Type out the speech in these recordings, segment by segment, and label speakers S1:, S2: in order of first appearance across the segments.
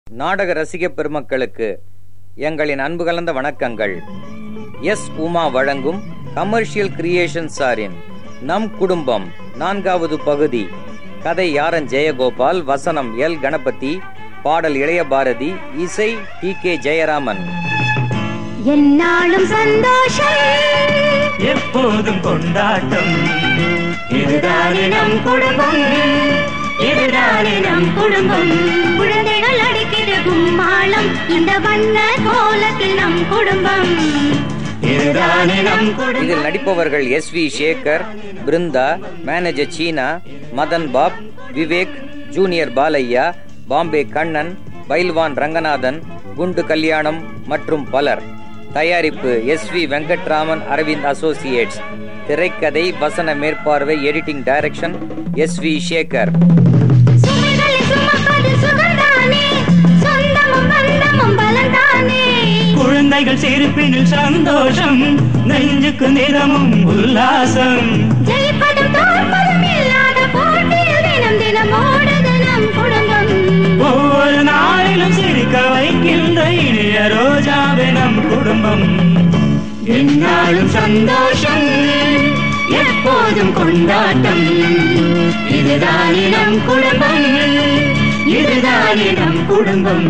S1: நாடக ரசிக பெருமக்களுக்கு எங்களின் அன்பு கலந்த வணக்கங்கள் எஸ் உமா வழங்கும் கமர்ஷியல் கிரியேஷன் சாரின் நம் குடும்பம் நான்காவது பகுதி கதை யாரன் ஜெயகோபால் வசனம் எல் கணபதி பாடல் இளைய பாரதி இசை டி கே ஜெயராமன்
S2: என்னாலும் சந்தோஷம்
S3: எப்போதும் கொண்டாட்டம் இதுதானே நம் குடும்பம் இதுதானே நம் குடும்பம்
S2: குழந்தைகள் அடிக்கிற கும்மாளம் இந்த வண்ண கோலத்தில் நம் குடும்பம்
S3: இதுதானே நம் குடும்பம்
S1: இதில் நடிப்பவர்கள் S V Sekhar Brinda manager Cheena Madhan Bob Vivek junior Balaiah Bombay Kannan Bailwan Ranganathan Gundu Kalyanam மற்றும் பலர் தயாரிப்பு S V Venkatraman Aravind associates திரைக்கதை வசன மேற்பார்வை editing direction S V Sekhar
S2: சுமைகளை சுமப்பது சுகம்தானே சொந்தமும் பந்தமும் பலன்தானே
S3: குழந்தைகள் சிரிப்பினில் சந்தோஷம் நெஞ்சுக்கு நிறமும் உல்லாசம்
S2: ஜெயிப்பதும் தோற்பதும் இல்லாத போட்டியில் தினம் தினம் ஓடுது நம் குடும்பம்
S3: ஒவ்வொரு நாளிலும் சிரிக்க வைக்கின்ற இனிய ரோஜாவே நம் குடும்பம் என்னாலும் சந்தோஷம் எப்போதும் கொண்டாட்டம் இதுதானே நம் குடும்பம் இதுதானே நம் குடும்பம்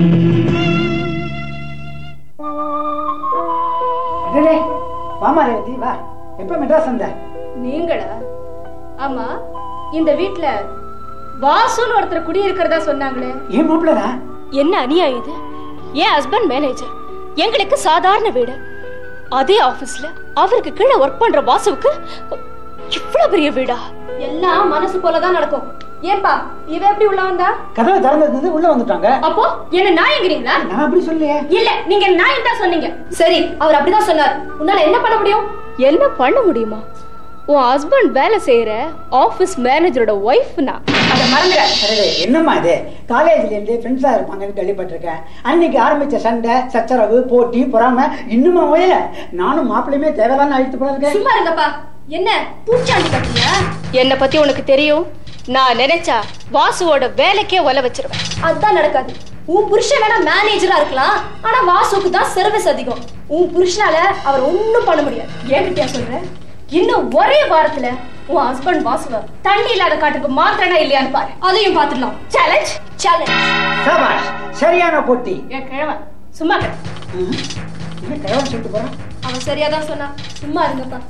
S4: அடடே வாமா ரேவதி வா எப்ப மெட்ராஸ் வந்த
S5: நீங்களா ஆமா இந்த வீட்ல வாசுன்னு ஒருத்தர் குடியிருக்கிறதா சொன்னாங்களே
S4: ஏன் மாப்பிள்ளதா
S5: என்ன அநியாயம் இது என் ஹஸ்பண்ட் மேனேஜர் எங்களுக்கு சாதாரண வீடு அதே ஆபீஸ்ல அவருக்கு கீழே ஒர்க் பண்ற வாசுவுக்கு இவ்வளவு பெரிய வீடா எல்லாம் மனசு போலதான் நடக்கும் ஏன்பா இவ எப்படி உள்ள வந்தா
S4: கதவை திறந்தது உள்ள வந்துட்டாங்க
S5: அப்போ என்ன நாயங்கிறீங்களா
S4: நான் அப்படி சொல்லியே
S5: இல்ல நீங்க நாயம் தான் சொன்னீங்க சரி அவர் அப்படிதான் சொன்னார் உன்னால என்ன பண்ண முடியும் என்ன பண்ண முடியுமா உன் ஹஸ்பண்ட் வேலை செய்யற ஆபீஸ் மேனேஜரோட ஒய்ஃப் நான் அத மறந்துட
S4: அடடே என்னம்மா இது காலேஜ்ல இருந்து ஃப்ரெண்ட்ஸா இருப்பாங்கன்னு கேள்விப்பட்டிருக்கேன் அன்னைக்கு ஆரம்பிச்ச சண்டை சச்சரவு போட்டி பொறாம இன்னுமா ஓயல நானும் மாப்பிள்ளையுமே தேவையான அழித்து போல இருக்கேன்
S5: சும்மா இருங்கப்பா என்ன பூச்சாண்டி கட்டியா என்ன பத்தி உனக்கு தெரியும் நான் நினைச்சா வாசுவோட வேலைக்கே ஒல வச்சிருவேன் அதுதான் நடக்காது உன் புருஷன் வேணா மேனேஜரா இருக்கலாம் ஆனா வாசுக்கு தான் சர்வீஸ் அதிகம் உன் புருஷனால அவர் ஒண்ணும் பண்ண முடியாது ஏன்கிட்டயா சொல்ற இன்னும் ஒரே வாரத்துல உன் ஹஸ்பண்ட் வாசுவ தண்ணி இல்லாத காட்டுக்கு மாத்திரனா இல்லையான்னு பாரு அதையும் பாத்துடலாம் சேலஞ்ச் சேலஞ்ச்
S4: சபாஷ் சரியான போட்டி
S5: ஏன் கிழவன் சும்மா கிட
S4: ம்ஹும். என்ன கிழவன் சொல்லிட்டு போறான்
S5: அவன் சரியாதான் சொன்னான் சும்மா இருங்கப்பா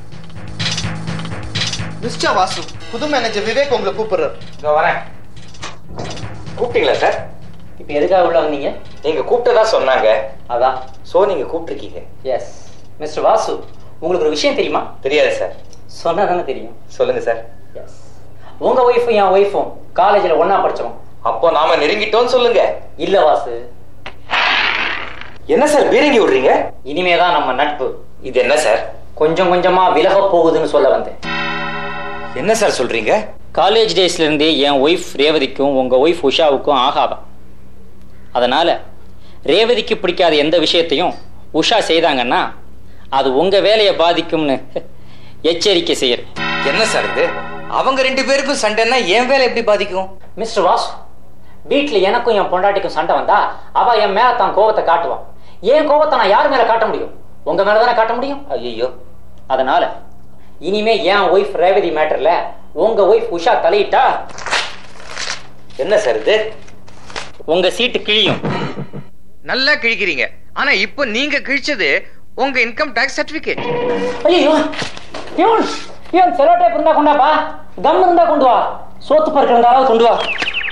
S6: மிஸ்டர் வாசு புது மேனேஜர் விவேக் உங்களை கூப்பிடுறாரு
S1: இதோ வரேன் கூப்பிட்டீங்களா சார்
S7: இப்போ எதுக்காக உள்ள வந்தீங்க
S1: நீங்க கூப்பிட்டதா சொன்னாங்க
S7: அதான்
S1: சோ நீங்க கூப்பிட்டுருக்கீங்க
S7: எஸ் மிஸ்டர் வாசு உங்களுக்கு ஒரு விஷயம் தெரியுமா
S1: தெரியாது சார்
S7: சொன்னா தானே தெரியும்
S1: சொல்லுங்க சார்
S7: எஸ் உங்க ஒய்ஃபும் என் ஒய்ஃபும் காலேஜில் ஒண்ணா படிச்சோம்
S1: அப்போ நாம நெருங்கிட்டோம்னு சொல்லுங்க
S7: இல்ல வாசு
S1: என்ன சார் பீரங்கி விடுறீங்க
S7: இனிமே தான் நம்ம நட்பு
S1: இது என்ன சார்
S7: கொஞ்சம் கொஞ்சமா விலக போகுதுன்னு சொல்ல வந்தேன்
S1: என்ன சார் சொல்றீங்க
S7: காலேஜ் டேஸ்ல இருந்தே என் ஒய்ஃப் ரேவதிக்கும் உங்க ஒய்ஃப் உஷாவுக்கும் ஆகாதான் அதனால ரேவதிக்கு பிடிக்காத எந்த விஷயத்தையும் உஷா செய்தாங்கன்னா அது உங்க வேலையை பாதிக்கும்னு எச்சரிக்கை செய்யறேன்
S1: என்ன சார் இது அவங்க ரெண்டு பேருக்கும் சண்டைன்னா என் வேலை எப்படி பாதிக்கும்
S7: மிஸ்டர் வாசு வீட்ல எனக்கும் என் பொண்டாட்டிக்கும் சண்டை வந்தா அவ என் மேல தான் கோபத்தை காட்டுவான் என் கோபத்தை நான் யார் மேல காட்ட முடியும் உங்க மேல தானே காட்ட முடியும்
S1: ஐயோ
S7: அதனால இனிமே என் ஒய்ஃப் ரேவதி மேட்டர்ல உங்க ஒய்ஃப் உஷா தலையிட்டா
S1: என்ன சார் இது
S7: உங்க சீட்டு கிழியும்
S1: நல்லா கிழிக்கிறீங்க ஆனா இப்போ நீங்க கிழிச்சது உங்க இன்கம் டாக்ஸ் சர்டிபிகேட்
S7: ஐயோ பியூன் பியூன் செலோ டேப் இருந்தா கொண்டாப்பா கம் இருந்தா கொண்டு வா சோத்து பறக்க இருந்தாலும் கொண்டு வா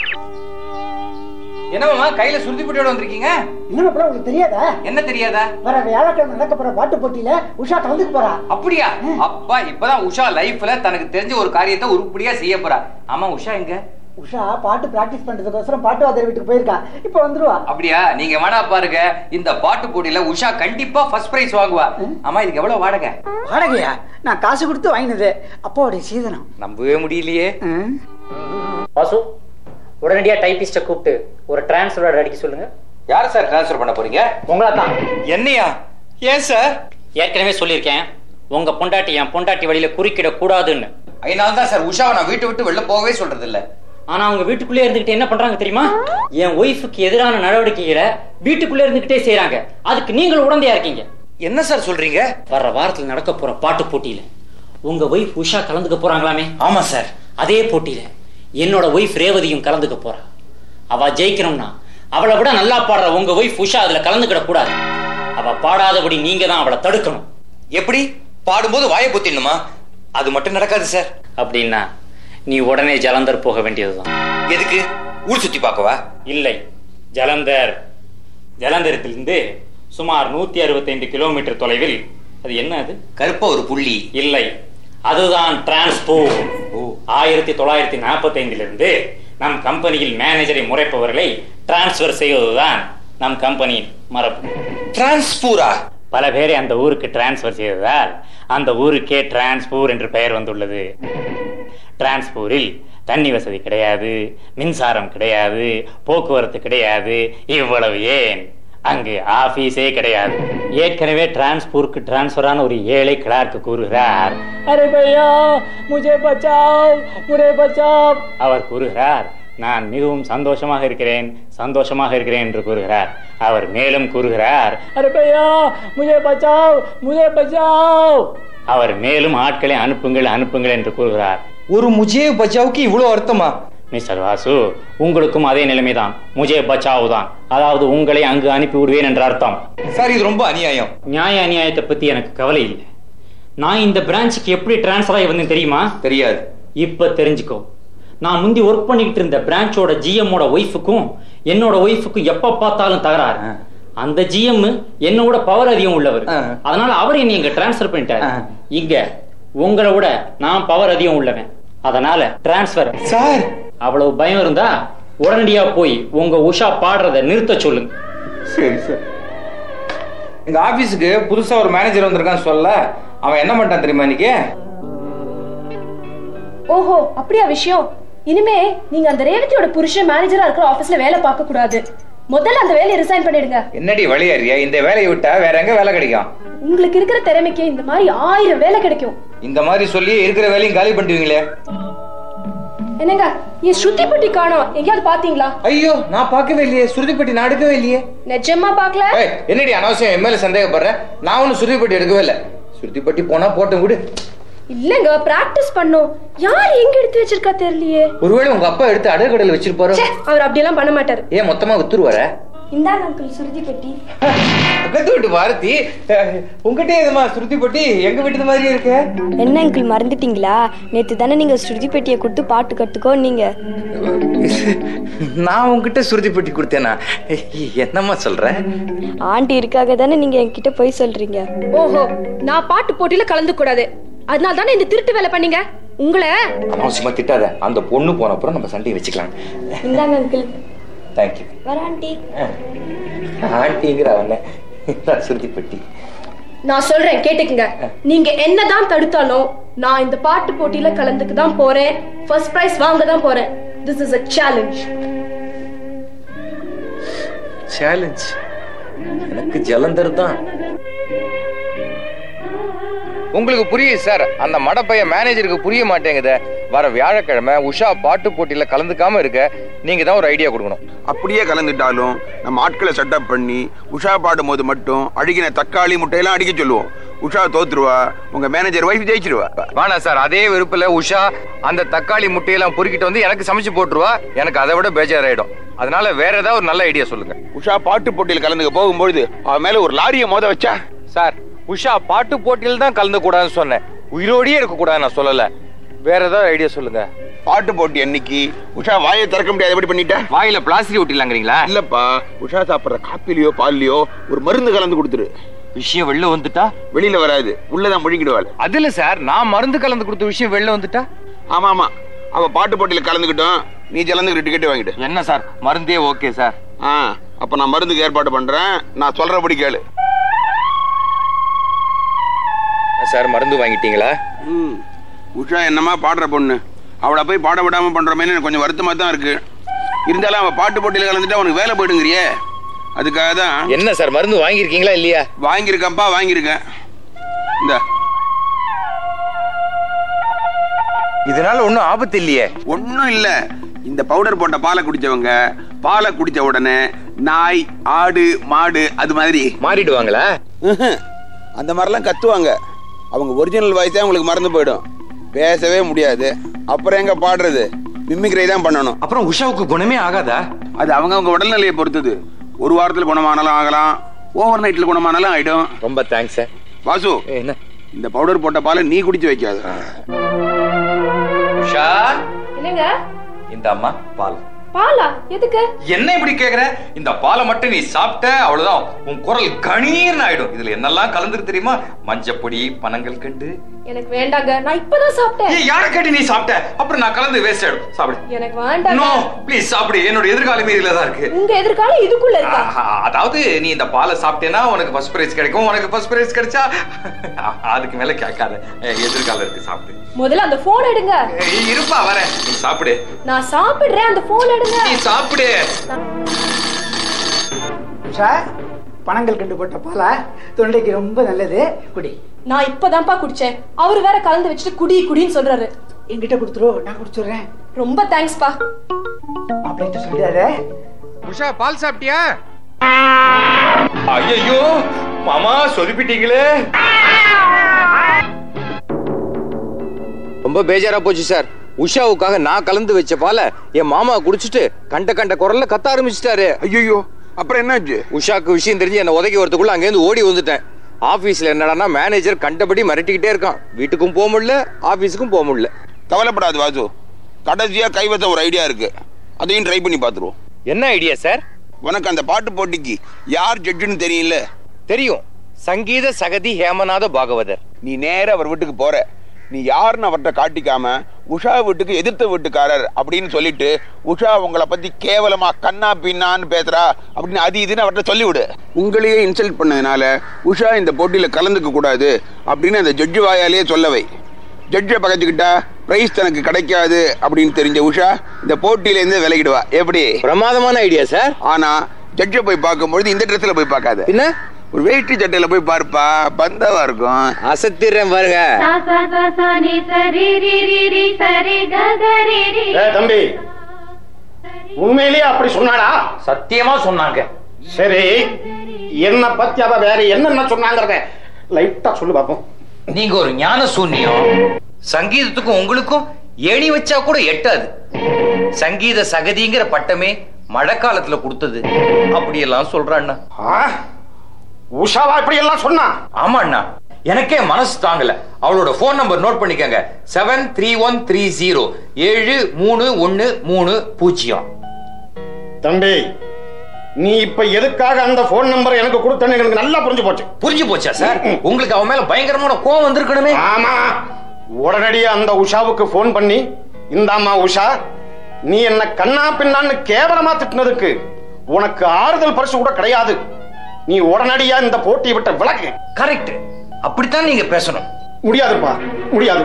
S1: என்னமாமா கையில சுருதி போட்டியோட வந்திருக்கீங்க
S4: என்ன மாப்பிள்ள உங்களுக்கு தெரியாதா
S1: என்ன தெரியாதா
S4: வர வியாழக்கிழமை நடக்க போற பாட்டு போட்டியில உஷா கலந்துக்க போறா
S1: அப்படியா அப்பா இப்பதான் உஷா லைஃப்ல தனக்கு தெரிஞ்ச ஒரு காரியத்தை உருப்படியா செய்ய போறா ஆமா உஷா எங்க
S4: உஷா பாட்டு பிராக்டிஸ் பண்றதுக்கோசரம் பாட்டு வாத்தியார் வீட்டுக்கு போயிருக்கா இப்ப வந்துருவா
S1: அப்படியா நீங்க வேணா பாருங்க இந்த பாட்டு போட்டியில உஷா கண்டிப்பா ஃபர்ஸ்ட் பிரைஸ் வாங்குவா ஆமா இதுக்கு எவ்வளவு வாடகை
S4: வாடகையா நான் காசு கொடுத்து வாங்கினது அப்பாவுடைய சீதனம்
S1: நம்பவே முடியலையே
S4: ம்.
S7: வாசு உடனடியா டைபிஸ்ட கூப்பிட்டு ஒரு டிரான்ஸ்ஃபர் அடிக்க சொல்லுங்க
S1: யார் சார் ட்ரான்ஸ்ஃபர் பண்ண போறீங்க
S7: உங்களை தான்
S1: என்னையா ஏன் சார்
S7: ஏற்கனவே சொல்லியிருக்கேன் உங்க பொண்டாட்டி என் பொண்டாட்டி வழியில குறுக்கிட கூடாதுன்னு
S1: அதனால தான் சார் உஷாவை நான் வீட்டை விட்டு வெளில போகவே சொல்றது இல்ல
S7: ஆனா அவங்க வீட்டுக்குள்ளே இருந்துகிட்டு என்ன பண்றாங்க தெரியுமா என் ஒய்ஃபுக்கு எதிரான நடவடிக்கைகளை வீட்டுக்குள்ளே இருந்துகிட்டே செய்றாங்க அதுக்கு நீங்களும் உடந்தையா இருக்கீங்க
S1: என்ன சார் சொல்றீங்க
S7: வர்ற வாரத்துல நடக்க போற பாட்டு போட்டியில உங்க ஒய்ஃப் உஷா கலந்துக்க போறாங்களாமே
S1: ஆமா சார்
S7: அதே போட்டியில என்னோட ஒய்ஃப் ரேவதியும் கலந்துக்க போறா அவ ஜெயிக்கணும்னா அவளை விட நல்லா பாடுற உங்க ஒய்ஃப் உஷா அதுல கலந்துக்கிட கூடாது அவ பாடாதபடி நீங்க தான் அவளை தடுக்கணும்
S1: எப்படி பாடும்போது வாயை பொத்திடணுமா அது மட்டும் நடக்காது சார்
S7: அப்படின்னா நீ உடனே ஜலந்தர் போக வேண்டியதுதான்
S1: எதுக்கு ஊர் சுத்தி பார்க்கவா
S7: இல்லை ஜலந்தர் ஜலந்தரத்திலிருந்து சுமார் நூத்தி அறுபத்தைந்து கிலோமீட்டர் தொலைவில் அது என்ன அது
S1: கருப்பா ஒரு புள்ளி
S7: இல்லை அதுதான் டிரான்ஸ்போர்ட் ஆயிரத்தி தொள்ளாயிரத்தி நாற்பத்தைந்திலிருந்து நம் கம்பெனியில் மேனேஜரை முறைப்பவர்களை டிரான்ஸ்ஃபர் செய்வதுதான் நம் கம்பெனியின் மரபு
S1: டிரான்ஸ்பூரா
S7: பல பேரை அந்த ஊருக்கு டிரான்ஸ்ஃபர் செய்ததால் அந்த ஊருக்கே டிரான்ஸ்பூர் என்று பெயர் வந்துள்ளது டிரான்ஸ்பூரில் தண்ணி வசதி கிடையாது மின்சாரம் கிடையாது போக்குவரத்து கிடையாது இவ்வளவு ஏன் அங்கு ஆபீஸே கிடையாது ஏற்கனவே டிரான்ஸ்பூருக்கு டிரான்ஸ்பர் ஆன ஒரு ஏழை கிளார்க் கூறுகிறார் அரே பையா முஜே பச்சாவ் முரே பச்சாவ் அவர் கூறுகிறார் நான் மிகவும் சந்தோஷமாக இருக்கிறேன் சந்தோஷமாக இருக்கிறேன் என்று கூறுகிறார் அவர் மேலும் கூறுகிறார் அரே பையா முஜே பச்சாவ் முஜே பச்சாவ் அவர் மேலும் ஆட்களை அனுப்புங்கள் அனுப்புங்கள் என்று கூறுகிறார்
S1: ஒரு முஜே பச்சாவுக்கு இவ்வளவு அர்த்தமா
S7: மிஸ்டர் வாசு உங்களுக்கும் அதே நிலைமைதான் முஜே பச்சாவு தான் அதாவது உங்களை அங்கு அனுப்பி விடுவேன் என்ற அர்த்தம்
S1: சார் இது ரொம்ப அநியாயம்
S7: நியாய அநியாயத்தை பத்தி எனக்கு கவலை இல்லை நான் இந்த பிரான்ச்சுக்கு எப்படி டிரான்ஸ்ஃபர் ஆகி வந்தேன் தெரியுமா
S1: தெரியாது
S7: இப்ப தெரிஞ்சுக்கோ நான் முந்தி ஒர்க் பண்ணிக்கிட்டு இருந்த பிரான்ச்சோட ஜிஎம்மோட ஒய்ஃபுக்கும் என்னோட ஒய்ஃபுக்கும் எப்ப பார்த்தாலும் தகராறு
S1: ஆ.
S7: அந்த ஜிஎம் என்னோட பவர் அதிகம் உள்ளவர்
S1: ஆ.
S7: அதனால அவர் என்னை இங்க டிரான்ஸ்ஃபர் பண்ணிட்டாரு
S1: ஆ.
S7: இங்க உங்களை விட நான் பவர் அதிகம் உள்ளவன் அதனால டிரான்ஸ்ஃபர்
S1: சார்
S7: அவ்வளவு பயம் இருந்தா உடனடியா போய் உங்க உஷா பாடுறத நிறுத்த சொல்லுங்க
S1: சரி சார் எங்க ஆபீஸுக்கு புதுசா ஒரு மேனேஜர் வந்திருக்கான்னு சொல்ல அவன் என்ன பண்ணிட்டான் தெரியுமா இன்னைக்கு
S5: ஓஹோ அப்படியா விஷயம் இனிமே நீங்க அந்த ரேவதியோட புருஷன் மேனேஜரா இருக்கிற ஆபீஸ்ல வேலை பார்க்க கூடாது முதல்ல அந்த வேலையை ரிசைன் பண்ணிடுங்க
S1: என்னடி வழியாரியா இந்த வேலையை விட்டா வேற எங்க வேலை கிடைக்கும்
S5: உங்களுக்கு இருக்கிற திறமைக்கு இந்த மாதிரி ஆயிரம் வேலை கிடைக்கும்
S1: இந்த மாதிரி சொல்லி இருக்கிற வேலையும் காலி பண்ணிடுவீங்களே
S5: என்னங்க என் ஸ்ருதி பட்டி காணோம் எங்கேயாவது பாத்தீங்களா
S1: ஐயோ நான் பார்க்கவே இல்லையே சுருதிப்பட்டி நான் எடுக்கவே இல்லையே
S5: நிஜமா பாக்கல
S1: ஏய், என்னடி அனாவசியம் என் மேல சந்தேகப்படுறேன் நான் ஒன்னும் சுருதிப்பட்டி எடுக்கவே இல்லை சுருதிப்பட்டி போனா போட்டும் விடு
S5: இல்லங்க பிராக்டிஸ் பண்ணோம் யார் எங்க எடுத்து வச்சிருக்கா தெரியலையே
S1: ஒருவேளை உங்க அப்பா எடுத்து அடகுடல் வச்சிருப்பாரோ
S5: ச்சே, அவர் அப்படியெல்லாம் பண்ண மாட்டாரு
S1: ஏன் மொத்தமா வித்துருவார
S5: இந்தாங்க அங்கிள் சுருதி பெட்டி
S1: பக்கத்து வீட்டு பாரதி உங்ககிட்ட எதுமா சுருதிப்பட்டி எங்க வீட்டு மாதிரியே இருக்கு
S8: என்ன அங்கிள் மறந்துட்டீங்களா நேத்து தானே நீங்க ஸ்ருதி பெட்டியை கொடுத்து பாட்டு கத்துக்கோ நீங்க
S1: நான் உங்ககிட்ட சுருதிப்பட்டி கொடுத்தேனா என்னம்மா சொல்ற
S8: ஆண்டி இருக்காக தானே நீங்க என்கிட்ட போய் சொல்றீங்க
S5: ஓஹோ நான் பாட்டு போட்டியில கலந்து கூடாது அதனால தானே இந்த திருட்டு வேலை பண்ணீங்க உங்களை
S1: அனாவசியமா திட்டாத அந்த பொண்ணு போன அப்புறம் நம்ம சண்டையை வச்சுக்கலாம்
S8: இந்தாங்க அங்கிள்
S1: தேங்க்யூ
S8: வர ஆண்டி
S1: ஆண்டிங்கிற அவன சுருதிப்பட்டி
S5: நான் சொல்றேன் கேட்டுக்குங்க நீங்க என்னதான் தடுத்தாலும் நான் இந்த பாட்டு போட்டியில கலந்துக்க தான் போறேன் ஃபர்ஸ்ட் பிரைஸ் வாங்க தான் போறேன் this is a challenge
S1: challenge எனக்கு ஜலந்தர் தான் உங்களுக்கு புரியுது சார் அந்த மடப்பைய மேனேஜருக்கு புரிய மாட்டேங்குது வர வியாழக்கிழமை உஷா பாட்டு போட்டியில கலந்துக்காம இருக்க நீங்க தான் ஒரு ஐடியா கொடுக்கணும்
S9: அப்படியே கலந்துட்டாலும் நம்ம ஆட்களை செட்டப் பண்ணி உஷா பாடும்போது மட்டும் அழுகின தக்காளி முட்டையெல்லாம் அடிக்க சொல்லுவோம் உஷா தோத்துருவா உங்க மேனேஜர் வைஃப் ஜெயிச்சிருவா
S1: வேணாம் சார் அதே வெறுப்புல உஷா அந்த தக்காளி முட்டையெல்லாம் பொறுக்கிட்டு வந்து எனக்கு சமைச்சு போட்டுருவா எனக்கு அதை விட பேஜாராயிடும் அதனால வேற ஏதாவது ஒரு நல்ல ஐடியா சொல்லுங்க
S9: உஷா பாட்டு போட்டியில் கலந்துக்க போகும்பொழுது அவன் மேல ஒரு லாரியை மோத வச்சா
S1: சார் உஷா பாட்டு போட்டியில் தான் கலந்து கூடாதுன்னு சொன்னேன் உயிரோடயே இருக்க கூடாது நான் சொல்லல வேற ஏதாவது ஐடியா சொல்லுங்க
S9: பாட்டு போட்டி அன்னைக்கு உஷா வாயை திறக்க முடியாது எப்படி பண்ணிட்ட
S1: வாயில பிளாஸ்டிக் ஒட்டிடலாங்கிறீங்களா
S9: இல்லப்பா உஷா சாப்பிடுற காப்பிலையோ பால்லயோ ஒரு மருந்து கலந்து கொடுத்துரு
S1: விஷயம் வெளில வந்துட்டா
S9: வெளியில வராது உள்ளதான் முழுங்கிடுவாள்
S1: அதுல சார் நான் மருந்து கலந்து கொடுத்த விஷயம் வெளில வந்துட்டா
S9: ஆமா ஆமா அவ பாட்டு போட்டியில கலந்துக்கிட்டோம் நீ ஜலந்துக்கு டிக்கெட் வாங்கிட்டு
S1: என்ன சார் மருந்தே ஓகே சார்
S9: ஆ அப்ப நான் மருந்துக்கு ஏற்பாடு பண்றேன் நான் சொல்றபடி கேளு
S1: சார் மருந்து வாங்கிட்டீங்களா
S9: ம். உஷா என்னமா பாடுற பொண்ணு அவளை போய் பாட விடாம பண்றோமேனு எனக்கு கொஞ்சம் வருத்தமா தான் இருக்கு இருந்தாலும் அவ பாட்டு போட்டியில கலந்துட்டா உனக்கு வேலை போயிடுங்கிறியே அதுக்காக தான்
S1: என்ன சார் மருந்து வாங்கியிருக்கீங்களா இல்லையா
S9: வாங்கியிருக்கேன்ப்பா வாங்கியிருக்கேன் இந்த
S1: இதனால ஒன்றும் ஆபத்து இல்லையே
S9: ஒன்றும் இல்ல இந்த பவுடர் போட்ட பாலை குடிச்சவங்க பாலை குடிச்ச உடனே நாய் ஆடு மாடு அது மாதிரி
S10: மாறிடுவாங்களா
S9: ம்ஹும். அந்த மாதிரிலாம் கத்துவாங்க அவங்க ஒரிஜினல் வாய்ஸே அவங்களுக்கு மறந்து போயிடும் பேசவே முடியாது அப்புறம் எங்க பாடுறது மிமிக்ரை தான் பண்ணணும்
S10: அப்புறம் உஷாவுக்கு குணமே ஆகாதா
S9: அது அவங்கவங்க உடல்நிலையை பொறுத்தது ஒரு வாரத்துல குணமானாலும் ஆகலாம் ஓவர் நைட்ல குணமானாலும் ஆயிடும்
S10: ரொம்ப தேங்க்ஸ் சார்
S9: வாசு
S10: என்ன
S9: இந்த பவுடர் போட்ட பாலை நீ குடிச்சு வைக்காத
S10: உஷா
S5: என்னங்க
S10: இந்த அம்மா பால்
S5: பாலா எதுக்கு
S10: என்ன இப்படி கேக்குற இந்த பாலை மட்டும் நீ சாப்பிட்ட அவ்வளவுதான் உன் குரல் கணீர்னு ஆயிடும் இதுல என்னெல்லாம் கலந்துருக்கு தெரியுமா மஞ்சப்பொடி பனங்கள் கண்டு
S5: எனக்கு வேண்டாங்க நான் இப்பதான் சாப்பிட்டேன்
S10: ஏய், யாரை கேட்டு நீ சாப்பிட்ட அப்புறம் நான் கலந்து வேஸ்ட் ஆயிடும் சாப்பிடு
S5: எனக்கு வேண்டாங்க
S10: நோ ப்ளீஸ் சாப்பிடு என்னோட எதிர்காலமே இதுல தான் இருக்கு
S5: உங்க எதிர்காலம் இதுக்குள்ள இருக்கா
S10: ஆஹா, அதாவது நீ இந்த பாலை சாப்பிட்டேன்னா உனக்கு ஃபர்ஸ்ட் பிரைஸ் கிடைக்கும் உனக்கு ஃபர்ஸ்ட் பிரைஸ் கிடைச்சா அதுக்கு மேல கேட்காத ஏய், எதிர்காலம் இருக்கு சாப்பிடு
S5: முதல்ல அந்த போன் எடுங்க
S10: ஏய், இருப்பா வரேன் நீ சாப்பிடு
S5: நான் சாப்பிடுறேன் அந்த போன் எடுங்க
S10: நீ சாப்பிடு
S4: உஷா பணங்கள் கண்டு போட்ட பாலா தொண்டைக்கு ரொம்ப நல்லது குடி
S5: நான் இப்பதான்ப்பா குடிச்சேன் அவரு வேற கலந்து வச்சுட்டு குடி குடின்னு சொல்றாரு
S4: என்கிட்ட கொடுத்துரு நான் குடிச்சிடுறேன்
S5: ரொம்ப தேங்க்ஸ்ப்பா
S4: அப்படின்ட்டு சொல்லிடாத
S10: உஷா பால் சாப்பிட்டியா ஐயோ மாமா சொதுப்பிட்டீங்களே
S11: ரொம்ப பேஜாரா போச்சு சார் உஷாவுக்காக நான் கலந்து வச்ச பால என் மாமா குடிச்சிட்டு கண்ட கண்ட குரல்ல கத்த ஆரம்பிச்சிட்டாரு
S9: ஐயோ அப்புறம் என்னாச்சு
S11: உஷாக்கு விஷயம் தெரிஞ்சு என்ன உதக்கி வரதுக்குள்ள அங்கேருந்து ஓடி வந்துட்டேன் ஆபீஸ்ல என்னடான்னா மேனேஜர் கண்டபடி மிரட்டிக்கிட்டே இருக்கான் வீட்டுக்கும் போக முடியல ஆபீஸுக்கும் போக முடியல
S9: கவலைப்படாது வாசு கடைசியா கைவச்ச ஒரு ஐடியா இருக்கு அதையும் ட்ரை பண்ணி பார்த்துருவோம்
S11: என்ன ஐடியா சார்
S9: உனக்கு அந்த பாட்டு போட்டிக்கு யார் ஜட்ஜுன்னு தெரியல
S11: தெரியும் சங்கீத சகதி ஹேமநாத பாகவதர்
S9: நீ நேரா அவர் வீட்டுக்கு போற நீ யாருன்னு அவர்கிட்ட காட்டிக்காம உஷா வீட்டுக்கு எதிர்த்த வீட்டுக்காரர் அப்படின்னு சொல்லிட்டு உஷா உங்களை பத்தி கேவலமா கண்ணா பின்னான்னு பேசுறா அப்படின்னு அது இதுன்னு அவர்கிட்ட சொல்லிவிடு உங்களையே இன்சல்ட் பண்ணதுனால உஷா இந்த போட்டியில கலந்துக்க கூடாது அப்படின்னு அந்த ஜட்ஜு வாயாலேயே சொல்லவை ஜட்ஜை பகச்சுக்கிட்டா பிரைஸ் தனக்கு கிடைக்காது அப்படின்னு தெரிஞ்ச உஷா இந்த போட்டியில இருந்து விலகிடுவா எப்படி
S11: பிரமாதமான ஐடியா சார்
S9: ஆனா ஜட்ஜை போய் பார்க்கும்பொழுது இந்த ட்ரெஸ்ல போய் பார்க்காத
S11: என்ன
S9: ஒரு வெயிட்டி சட்டையில போய் பார்ப்பா பந்தாவா இருக்கும்
S11: அசத்திடுறேன் பாருங்க
S2: சா சா சா சா நீ சரி ரி ரி ரி சரி க க ரி ரி
S12: ஏய் தம்பி உண்மையிலேயே அப்படி சொன்னாடா
S10: சத்தியமா சொன்னாங்க
S12: சரி என்ன பத்தி அவ வேற என்னென்ன சொன்னாங்கறத லைட்டா சொல்லு பாப்போம்
S10: நீங்க ஒரு ஞான சூன்யம் சங்கீதத்துக்கும் உங்களுக்கும் ஏணி வச்சா கூட எட்டாது சங்கீத சகதிங்கிற பட்டமே மழைக்காலத்துல கொடுத்தது அப்படியெல்லாம் சொல்றான்னா
S12: ஆ? உஷாவா இப்படி எல்லாம் சொன்னா
S10: ஆமா அண்ணா எனக்கே மனசு தாங்கல அவளோட போன் நம்பர் நோட் பண்ணிக்கங்க seven three one three zero ஏழு மூணு ஒன்னு மூணு பூஜ்ஜியம்
S12: தம்பி நீ இப்ப எதுக்காக அந்த போன் நம்பர் எனக்கு கொடுத்தன்னு எனக்கு நல்லா புரிஞ்சு போச்சு
S10: புரிஞ்சு போச்சா சார் உங்களுக்கு அவன் மேல பயங்கரமான கோவம் வந்திருக்கணுமே
S12: ஆமா உடனடியா அந்த உஷாவுக்கு போன் பண்ணி இந்தாம்மா உஷா நீ என்ன கண்ணா பின்னான்னு கேவலமா திட்டினதுக்கு உனக்கு ஆறுதல் பரிசு கூட கிடையாது நீ உடனடியா இந்த போட்டியை விட்ட விலகு
S10: கரெக்ட் அப்படித்தான் நீங்க பேசணும்
S12: முடியாதுப்பா முடியாது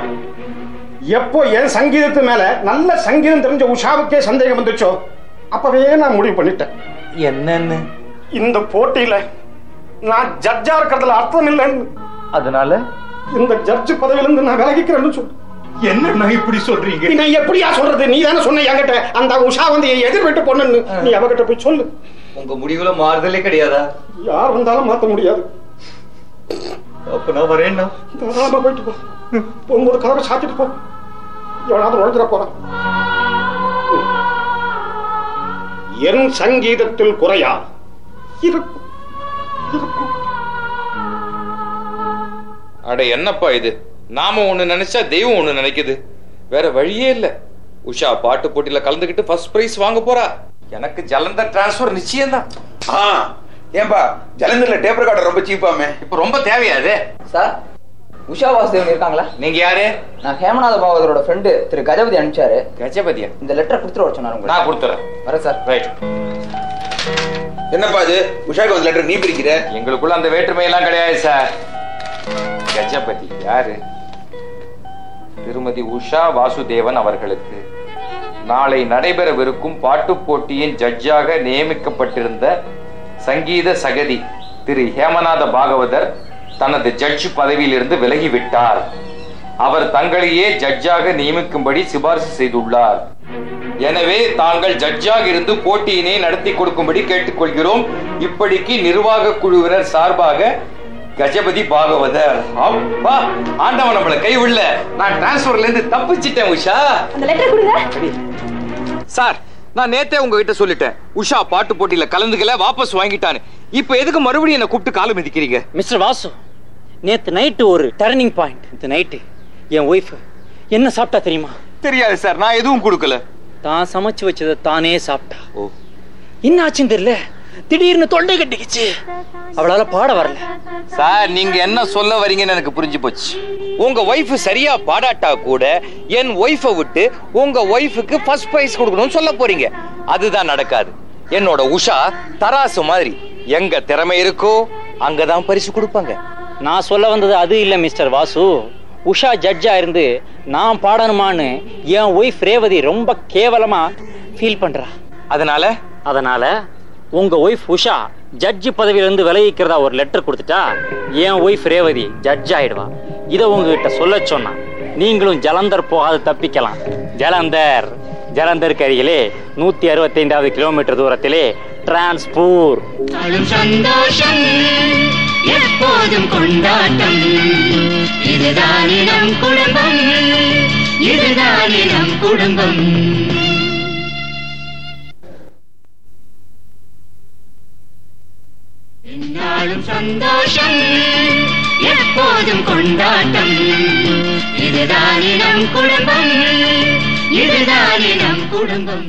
S12: எப்போ என் சங்கீதத்து மேல நல்ல சங்கீதம் தெரிஞ்ச உஷாவுக்கே சந்தேகம் வந்துச்சோ அப்பவே நான் முடிவு பண்ணிட்டேன்
S10: என்னன்னு
S12: இந்த போட்டியில நான் ஜட்ஜா இருக்கிறதுல அர்த்தம் இல்லைன்னு
S10: அதனால
S12: இந்த ஜட்ஜ் பதவியிலிருந்து நான் விலகிக்கிறேன்னு சொல்லு
S10: என்ன இப்படி சொல்றீங்க
S12: நான் எப்படியா சொல்றது நீ தானே சொன்ன என்கிட்ட அந்த உஷா வந்து என் எதிர் வீட்டு பொண்ணுன்னு நீ அவகிட்ட போய் சொல்லு
S10: உங்க முடிவுல மாறுதலே கிடையாதா
S12: யார் வந்தாலும் மாத்த முடியாது
S10: அப்ப நான் வரேன்னா
S12: தாராளமா போயிட்டு போ போகும்போது கதவை சாத்திட்டு போ எவனாவது உழைஞ்சிட போறான் என் சங்கீதத்தில் குறையா இருக்கும் இருக்கும்
S11: அட என்னப்பா இது நாம ஒண்ணு நினைச்சா தெய்வம் ஒண்ணு நினைக்குது வேற வழியே இல்ல உஷா பாட்டு போட்டியில கலந்துக்கிட்டு ஃபர்ஸ்ட் பிரைஸ் வாங்க போறா எனக்கு ஜலந்தர் டிரான்ஸ்ஃபர் நிச்சயம்தான்
S9: ஆ ஏன்பா ஜலந்தர்ல டேப் ரெக்கார்டர் ரொம்ப சீப்பாமே
S11: இப்ப ரொம்ப தேவையா அது
S13: சார் உஷா வாசுதேவன் இருக்காங்களா
S11: நீங்க யாரு
S13: நான் ஹேமநாத பாகவதரோட ஃப்ரெண்டு திரு கஜபதி அனுப்பிச்சாரு
S11: கஜபதியா
S13: இந்த லெட்டர் கொடுத்துட்டு வர சொன்னாரு உங்களுக்கு
S11: நான் கொடுத்துறேன்
S13: வரேன் சார்
S11: ரைட்
S9: என்னப்பா இது உஷாக்கு வந்து லெட்டர் நீ பிரிக்கிற
S11: எங்களுக்குள்ள அந்த வேற்றுமை எல்லாம் கிடையாது சார் கஜபதி யாரு திருமதி உஷா வாசுதேவன் அவர்களுக்கு நாளை நடைபெறவிருக்கும் பாட்டுப் போட்டியின் ஜட்ஜாக நியமிக்கப்பட்டிருந்த சங்கீத சகதி திரு ஹேமநாத பாகவதர் தனது ஜட்ஜ் பதவியிலிருந்து விலகிவிட்டார் அவர் தங்களையே ஜட்ஜாக நியமிக்கும்படி சிபாரிசு செய்துள்ளார் எனவே தாங்கள் ஜட்ஜாக இருந்து போட்டியினை நடத்தி கொடுக்கும்படி கேட்டுக்கொள்கிறோம் இப்படிக்கு நிர்வாக குழுவினர் சார்பாக கஜபதி பாகவதர் அப்பா ஆண்டவன் நம்மள கை விடல நான் டிரான்ஸ்பர்ல இருந்து தப்பிச்சிட்டேன் உஷா
S5: அந்த லெட்டர் கொடுங்க
S11: சார் நான் நேத்தே உங்ககிட்ட சொல்லிட்டேன் உஷா பாட்டு போட்டியில கலந்துக்கல வாபஸ் வாங்கிட்டான்னு இப்ப எதுக்கு மறுபடியும் என்ன கூப்பிட்டு காலம் மிதிக்கிறீங்க
S7: மிஸ்டர் வாசு நேத்து நைட்டு ஒரு டர்னிங் பாயிண்ட் இந்த நைட்டு என் ஒய்ஃப் என்ன சாப்பிட்டா தெரியுமா
S11: தெரியாது சார் நான் எதுவும் கொடுக்கல
S7: தான் சமைச்சு வச்சதை தானே சாப்பிட்டா ஓ என்ன ஆச்சுன்னு தெரியல திடீர்னு தொண்டை கட்டிக்கிச்சு அவளால பாட வரல
S11: சார் நீங்க என்ன சொல்ல வரீங்கன்னு எனக்கு புரிஞ்சு போச்சு உங்க ஒய்ஃப் சரியா பாடாட்டா கூட என் ஒய்ஃபை விட்டு உங்க ஒய்ஃபுக்கு ஃபர்ஸ்ட் பிரைஸ் கொடுக்கணும்னு சொல்ல போறீங்க அதுதான் நடக்காது என்னோட உஷா தராசு மாதிரி எங்க திறமை இருக்கோ அங்கதான் பரிசு கொடுப்பாங்க
S7: நான் சொல்ல வந்தது அது இல்ல மிஸ்டர் வாசு உஷா ஜட்ஜா இருந்து நான் பாடணுமான்னு என் ஒய்ஃப் ரேவதி ரொம்ப கேவலமா ஃபீல் பண்றா
S11: அதனால
S7: அதனால உங்க ஒய்ஃப் உஷா ஜட்ஜி பதவியில இருந்து விலகிக்கிறதா ஒரு லெட்டர் கொடுத்துட்டா என் ஒய்ஃப் ரேவதி ஜட்ஜ் ஆயிடுவா இதை உங்ககிட்ட சொல்ல சொன்னா நீங்களும் ஜலந்தர் போகாது தப்பிக்கலாம் ஜலந்தர் ஜலந்தருக்கு அருகிலே நூத்தி அறுபத்தைந்தாவது கிலோமீட்டர் தூரத்திலே டிரான்ஸ்பூர்
S3: நாளும் சந்தோஷம் எப்போதும் கொண்டாட்டம் இதுதானே நம் குடும்பம் இதுதானே நம் குடும்பம் நாளும் சந்தோஷம் எப்போதும் கொண்டாட்டம் இதுதானே நம் குடும்பம் இதுதானே நம் குடும்பம்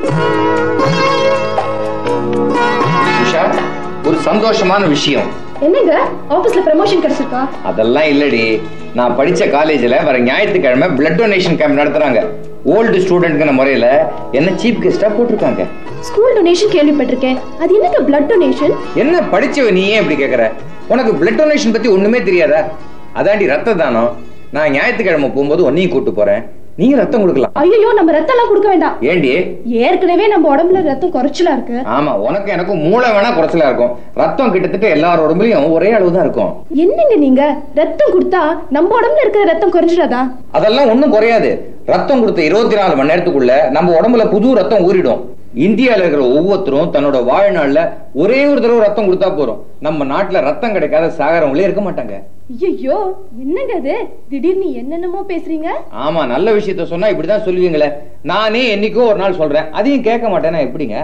S10: உஷா ஒரு சந்தோஷமான விஷயம்
S5: என்னங்க ஆபீஸ்ல ப்ரமோஷன் கிடைச்சிருக்கா
S10: அதெல்லாம் இல்லடி நான் படிச்ச காலேஜ்ல வர ஞாயிற்றுக்கிழமை பிளட் டொனேஷன் கேம்ப் நடத்துறாங்க ஓல்டு ஸ்டூடெண்ட்ங்கிற முறையில என்ன சீஃப் கெஸ்டா போட்டிருக்காங்க
S5: ஸ்கூல் டொனேஷன் கேள்விப்பட்டிருக்கேன் அது என்னங்க பிளட் டொனேஷன்
S10: என்ன படிச்சவ நீ ஏன் இப்படி கேக்குற உனக்கு பிளட் டொனேஷன் பத்தி ஒண்ணுமே தெரியாதா அதாண்டி ரத்த தானம் நான் ஞாயிற்றுக்கிழமை போகும்போது உன்னையும் கூட்டு போறேன் நீங்க ரத்தம் கொடுக்கலாம்
S5: ஐயோ நம்ம ரத்தம் எல்லாம் கொடுக்க வேண்டாம்
S10: ஏண்டி
S5: ஏற்கனவே நம்ம உடம்புல ரத்தம் குறைச்சலா இருக்கு
S10: ஆமா உனக்கு எனக்கும் மூளை வேணா குறைச்சலா இருக்கும் ரத்தம் கிட்டத்தட்ட எல்லார் உடம்புலயும் ஒரே அளவு தான் இருக்கும்
S5: என்னங்க நீங்க ரத்தம் கொடுத்தா நம்ம உடம்புல இருக்கிற ரத்தம் குறைஞ்சிடாதா
S10: அதெல்லாம் ஒண்ணும் குறையாது ரத்தம் கொடுத்த இருபத்தி நாலு மணி நேரத்துக்குள்ள நம்ம உடம்புல புது ரத்தம் ஊறிடும் இந்தியால இருக்கிற ஒவ்வொருத்தரும் தன்னோட வாழ்நாள்ல ஒரே ஒரு தடவை ரத்தம் கொடுத்தா போறோம் நம்ம நாட்டுல ரத்தம் கிடைக்காத சாகரவங்களே இருக்க மாட்டாங்க
S5: ஐயோ என்னங்க அது திடீர்னு என்னென்னமோ பேசுறீங்க
S10: ஆமா நல்ல விஷயத்த சொன்னா இப்படிதான் சொல்லுவீங்களே நானே என்னைக்கோ ஒரு நாள் சொல்றேன் அதையும் கேட்க மாட்டேன்னா எப்படிங்க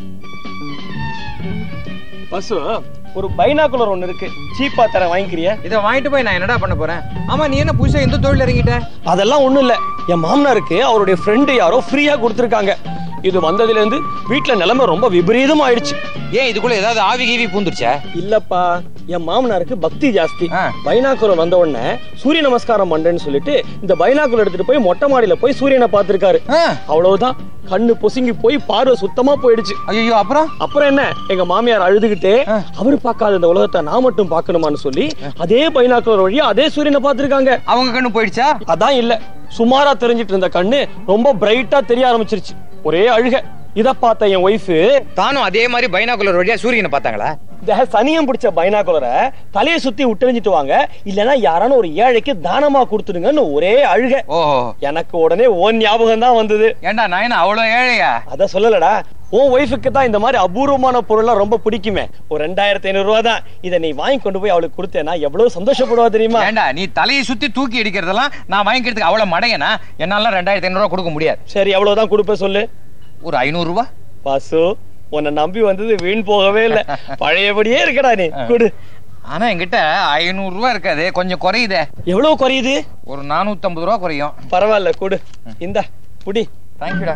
S14: பசு ஒரு பைனாக்குலர் ஒண்ணு இருக்கு சீப்பா தர வாங்கிக்கிறியா
S1: இதை வாங்கிட்டு போய் நான் என்னடா பண்ண போறேன் ஆமா நீ என்ன புதுசா எந்த தொழில் இறங்கிட்ட
S14: அதெல்லாம் ஒண்ணும் இல்ல என் மாமனாருக்கு அவருடைய ஃப்ரெண்டு யாரோ ஃப்ரீயா கொடுத்துருக்காங்க இது வந்ததுல இருந்து வீட்ல நிலைமை ரொம்ப விபரீதம் ஆயிடுச்சு
S1: ஏன் இதுக்குள்ள ஏதாவது ஆவி கீவி பூந்துருச்சா
S14: இல்லப்பா என் மாமனாருக்கு பக்தி ஜாஸ்தி பைனாக்குலர் வந்த உடனே சூரிய நமஸ்காரம் பண்றேன்னு சொல்லிட்டு இந்த பைனாக்குலர் எடுத்துட்டு போய் மொட்டை மாடியில போய் சூரியனை பார்த்திருக்காரு அவ்வளவுதான் கண்ணு பொசுங்கி போய் பார்வை சுத்தமா போயிடுச்சு
S1: ஐயோ அப்புறம்
S14: அப்புறம் என்ன எங்க மாமியார் அழுதுகிட்டே அவர் பார்க்காத இந்த உலகத்தை நான் மட்டும் பார்க்கணுமான்னு சொல்லி அதே பைனாக்குலர் வழியா அதே சூரியனை பார்த்திருக்காங்க
S1: அவங்க கண்ணு போயிடுச்சா
S14: அதான் இல்ல சுமாரா தெரிஞ்சிட்டு இருந்த கண்ணு ரொம்ப பிரைட்டா தெரிய ஆரம்பிச்சிருச்சு ஒரே அழுக இத பார்த்த என் ஒய்ஃப்
S1: தானும் அதே மாதிரி பைனாகுலர் வழியா சூரியனை பார்த்தாங்களா
S14: இந்த சனியம் பிடிச்ச பைனாகுலரை தலையை சுத்தி விட்டெறிஞ்சிட்டு வாங்க இல்லனா யாரான ஒரு ஏழைக்கு தானமா கொடுத்துடுங்கன்னு ஒரே அழுக எனக்கு உடனே ஓன் ஞாபகம் தான் வந்தது
S1: ஏண்டா நான் என்ன அவ்வளவு ஏழையா
S14: அத சொல்லலடா உன் ஒய்ஃபுக்கு தான் இந்த மாதிரி அபூர்வமான பொருள்லாம் ரொம்ப பிடிக்குமே ஒரு ரெண்டாயிரத்தி ஐநூறு ரூபா தான் இதை நீ வாங்கி கொண்டு போய் அவளுக்கு கொடுத்தேன்னா எவ்வளவு சந்தோஷப்படுவா தெரியுமா
S1: ஏண்டா நீ தலையை சுத்தி தூக்கி அடிக்கிறதெல்லாம் நான் வாங்கிக்கிறதுக்கு அவ்வளவு மடையனா என்னால ரெண்டாயிரத்தி ஐநூறு ரூபா கொடுக்க முடியாது
S14: சரி எவ்வளவுதான் கொடுப்ப சொல்லு
S1: ஒரு ஐநூறு ரூபா
S14: பாசு உன்னை நம்பி வந்தது வீண் போகவே இல்ல பழையபடியே இருக்கடா நீ கொடு
S1: ஆனா என்கிட்ட ஐநூறு ரூபா இருக்காது கொஞ்சம் குறையுதே
S14: எவ்வளவு குறையுது
S1: ஒரு நானூத்தி ஐம்பது ரூபா குறையும்
S14: பரவாயில்ல கொடு இந்த புடி
S1: தேங்க்யூடா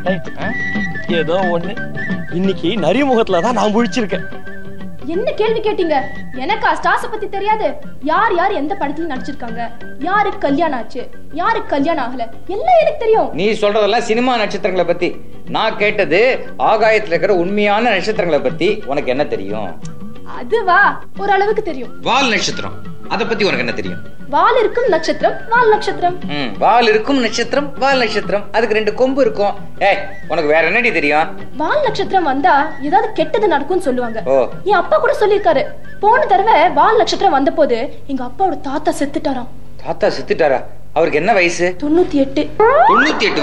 S14: ஏதோ ஒண்ணு இன்னைக்கு நரிமுகத்துல தான் நான் முழிச்சிருக்கேன்
S5: என்ன கேள்வி கேட்டீங்க எனக்கா ஸ்டார்ஸ பத்தி தெரியாது யார் யார் எந்த படத்துல நடிச்சிருக்காங்க யாருக்கு கல்யாணம் ஆச்சு யாருக்கு கல்யாணம் ஆகல எல்லாம் எனக்கு தெரியும்
S1: நீ சொல்றதெல்லாம் சினிமா நட்சத்திரங்களை பத்தி நான் கேட்டது ஆகாயத்துல இருக்கிற உண்மையான நட்சத்திரங்களை பத்தி உனக்கு என்ன தெரியும்
S5: அதுவா ஓரளவுக்கு தெரியும்
S1: வால் நட்சத்திரம் அத பத்தி உனக்கு என்ன தெரியும்
S5: வால் இருக்கும் நட்சத்திரம் வால் நட்சத்திரம்
S1: ம், வால் இருக்கும் நட்சத்திரம் வால் நட்சத்திரம் அதுக்கு ரெண்டு கொம்பு இருக்கும் ஏய் உனக்கு வேற என்னடி தெரியும்
S5: வால் நட்சத்திரம் வந்தா ஏதாவது கெட்டது நடக்கும்னு சொல்லுவாங்க
S1: ஓ
S5: என் அப்பா கூட சொல்லியிருக்காரு போன தடவை வால் நட்சத்திரம் வந்த போது எங்க அப்பாவோட தாத்தா செத்துட்டாராம்
S1: தாத்தா செத்துட்டாரா அவருக்கு என்ன வயசு
S5: தொண்ணூத்தி எட்டு
S1: தொண்ணூத்தி எட்டு வயசு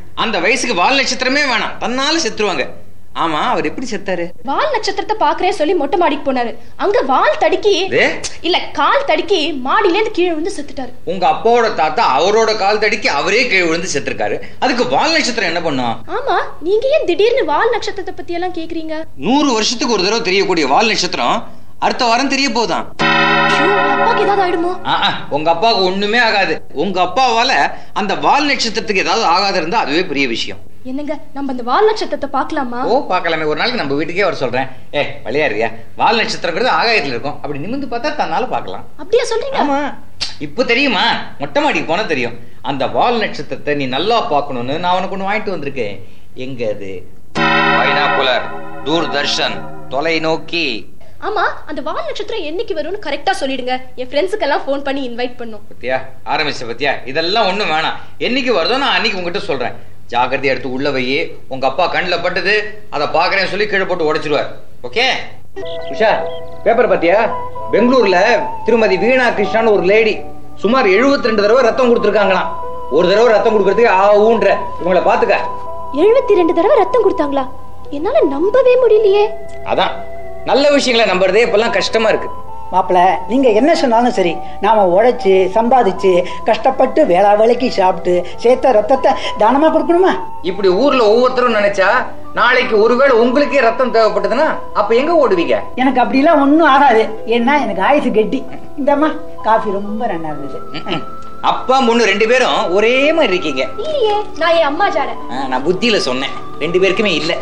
S10: அந்த வயசுக்கு வால் நட்சத்திரமே வேணாம் தன்னால செத்துருவாங்க ஆமா அவர் எப்படி செத்தாரு
S5: வால் நட்சத்திரத்தை பாக்குறேன் சொல்லி மொட்டை மாடிக்கு போனாரு அங்க வால் தடுக்கி
S10: ஏ?
S5: இல்ல கால் தடுக்கி மாடியில இருந்து கீழே விழுந்து செத்துட்டாரு
S10: உங்க அப்பாவோட தாத்தா அவரோட கால் தடிக்கு அவரே கீழே விழுந்து செத்துருக்காரு அதுக்கு வால் நட்சத்திரம் என்ன பண்ணும்
S5: ஆமா நீங்க ஏன் திடீர்னு வால் நட்சத்திரத்தை பத்தி எல்லாம் கேக்குறீங்க
S10: நூறு வருஷத்துக்கு ஒரு தடவை தெரியக்கூடிய வால் நட்சத்திரம் அடுத்த வாரம் தெரிய போதான்
S5: ஐயோ, அப்பாக்கு ஏதாவது ஆயிடுமோ
S10: உங்க அப்பாவுக்கு ஒண்ணுமே ஆகாது உங்க அப்பாவால அந்த வால் நட்சத்திரத்துக்கு ஏதாவது ஆகாது இருந்தா அதுவே பெரிய விஷயம்
S5: என்னங்க நம்ம அந்த வால் நட்சத்திரத்தை பார்க்கலாமா
S10: ஓ பார்க்கலாமே ஒரு நாளைக்கு நம்ம வீட்டுக்கே வர சொல்றேன் ஏ வழியாரியா வால் நட்சத்திரங்கிறது ஆகாயத்துல இருக்கும் அப்படி நிமிந்து பார்த்தா தன்னால பார்க்கலாம்
S5: அப்படியா சொல்றீங்க
S10: ஆமா இப்போ தெரியுமா மொட்டை மாடிக்கு போனா தெரியும் அந்த வால் நட்சத்திரத்தை நீ நல்லா பார்க்கணும்னு நான் உனக்கு ஒண்ணு வாங்கிட்டு வந்திருக்கேன் எங்க அது பைனாகுலர் தூர்தர்ஷன் தொலைநோக்கி
S5: ஆமா அந்த வால் நட்சத்திரம் என்னைக்கு வரும்னு கரெக்டா சொல்லிடுங்க என் ஃப்ரெண்ட்ஸுக்கு எல்லாம் ஃபோன் பண்ணி இன்வைட் பண்ணும்
S10: பத்தியா ஆரம்பிச்ச பத்தியா இதெல்லாம் ஒண்ணும் வேணாம் என்னைக்கு வருதோ நான் அன்னைக்கு உங்ககிட்ட சொல்றேன் ஜாகிரதை எடுத்து உள்ள வையே உங்க அப்பா கண்ணில் பட்டது அதை பாக்குறேன்னு சொல்லி கீழே போட்டு உடைச்சிருவார் ஓகே உஷா பேப்பர் பாத்தியா பெங்களூர்ல திருமதி வீணா கிருஷ்ணான்னு ஒரு லேடி சுமார் 72 ரெண்டு தடவை ரத்தம் கொடுத்துருக்காங்களாம் ஒரு தடவை ரத்தம் கொடுக்கறதுக்கு ஆ ஊன்ற இவங்களை பாத்துக்க
S5: எழுபத்தி ரெண்டு தடவை ரத்தம் கொடுத்தாங்களா என்னால நம்பவே முடியலையே
S10: அதான் நல்ல விஷயங்களை நம்புறதே இப்பெல்லாம் கஷ்டமா இருக்கு
S4: மாப்பிள நீங்க என்ன சொன்னாலும் சரி நாம உழைச்சு சம்பாதிச்சு கஷ்டப்பட்டு வேளா வேலைக்கு சாப்பிட்டு சேர்த்த ரத்தத்தை தானமா கொடுக்கணுமா
S10: இப்படி ஊர்ல ஒவ்வொருத்தரும் நினைச்சா நாளைக்கு ஒருவேளை உங்களுக்கே ரத்தம் தேவைப்பட்டதுன்னா அப்ப எங்க ஓடுவீங்க
S4: எனக்கு அப்படிலாம் ஒண்ணும் ஆகாது ஏன்னா எனக்கு ஆயுசு கெட்டி இந்தம்மா காஃபி ரொம்ப நல்லா இருந்தது
S10: அப்பா முன்னு ரெண்டு பேரும் ஒரே மாதிரி இருக்கீங்க
S5: இல்லையே நான் என் அம்மா ஜாட
S10: ஆ, நான் புத்தியில சொன்னேன் ரெண்டு பேருக்குமே இல்ல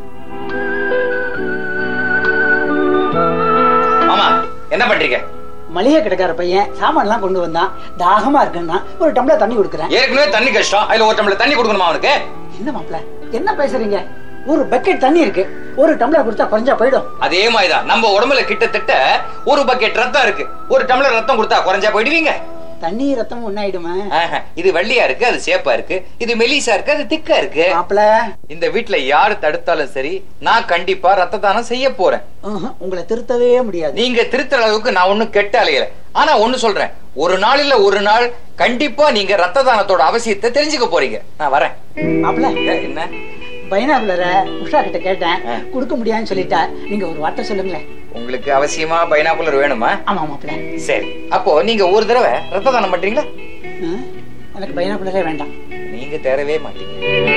S10: மாமா என்ன பண்றீங்க
S4: மளிகை கடைக்கார பையன் சாமான்லாம் கொண்டு வந்தான் தாகமா இருக்குன்னா ஒரு டம்ளர் தண்ணி கொடுக்குறேன்
S10: ஏற்கனவே தண்ணி கஷ்டம் அதுல ஒரு டம்ளர் தண்ணி கொடுக்கணுமா அவனுக்கு
S4: என்ன மாப்பிள என்ன பேசுறீங்க ஒரு பக்கெட் தண்ணி இருக்கு ஒரு டம்ளர் கொடுத்தா குறைஞ்சா போயிடும்
S10: அதே மாதிரிதான் நம்ம உடம்புல கிட்டத்தட்ட ஒரு பக்கெட் ரத்தம் இருக்கு ஒரு டம்ளர் ரத்தம் கொடுத்தா குறைஞ்சா போயிடுவீங்க
S4: தண்ணி ரத்தம் ஒன்னாயிடுமா
S10: ஆஹா, இது வெள்ளையா இருக்கு அது சேப்பா இருக்கு இது மெலிசா இருக்கு அது திக்கா இருக்கு
S4: மாப்பிள
S10: இந்த வீட்ல யாரு தடுத்தாலும் சரி நான் கண்டிப்பா ரத்த தானம் செய்ய போறேன்
S4: உங்களை திருத்தவே முடியாது
S10: நீங்க திருத்துற அளவுக்கு நான் ஒண்ணும் கெட்ட அலையல ஆனா ஒண்ணு சொல்றேன் ஒரு நாள் இல்ல ஒரு நாள் கண்டிப்பா நீங்க ரத்த தானத்தோட அவசியத்தை தெரிஞ்சுக்க போறீங்க நான் வரேன்
S4: மாப்பிள
S10: என்ன
S4: பைனாகுலரை உஷா கிட்ட கேட்டேன் கொடுக்க முடியாதுன்னு சொல்லிட்டா நீங்க ஒரு வார்த்தை சொல்லுங்களேன்
S10: உங்களுக்கு அவசியமா பைனாகுலர் வேணுமா
S4: ஆமா மாப்பிள
S10: சரி அப்போ நீங்க ஒரு தடவை ரத்த தானம் பண்றீங்களா
S4: எனக்கு பைனாகுலரே வேண்டாம்
S10: நீங்க தேரவே மாட்டீங்க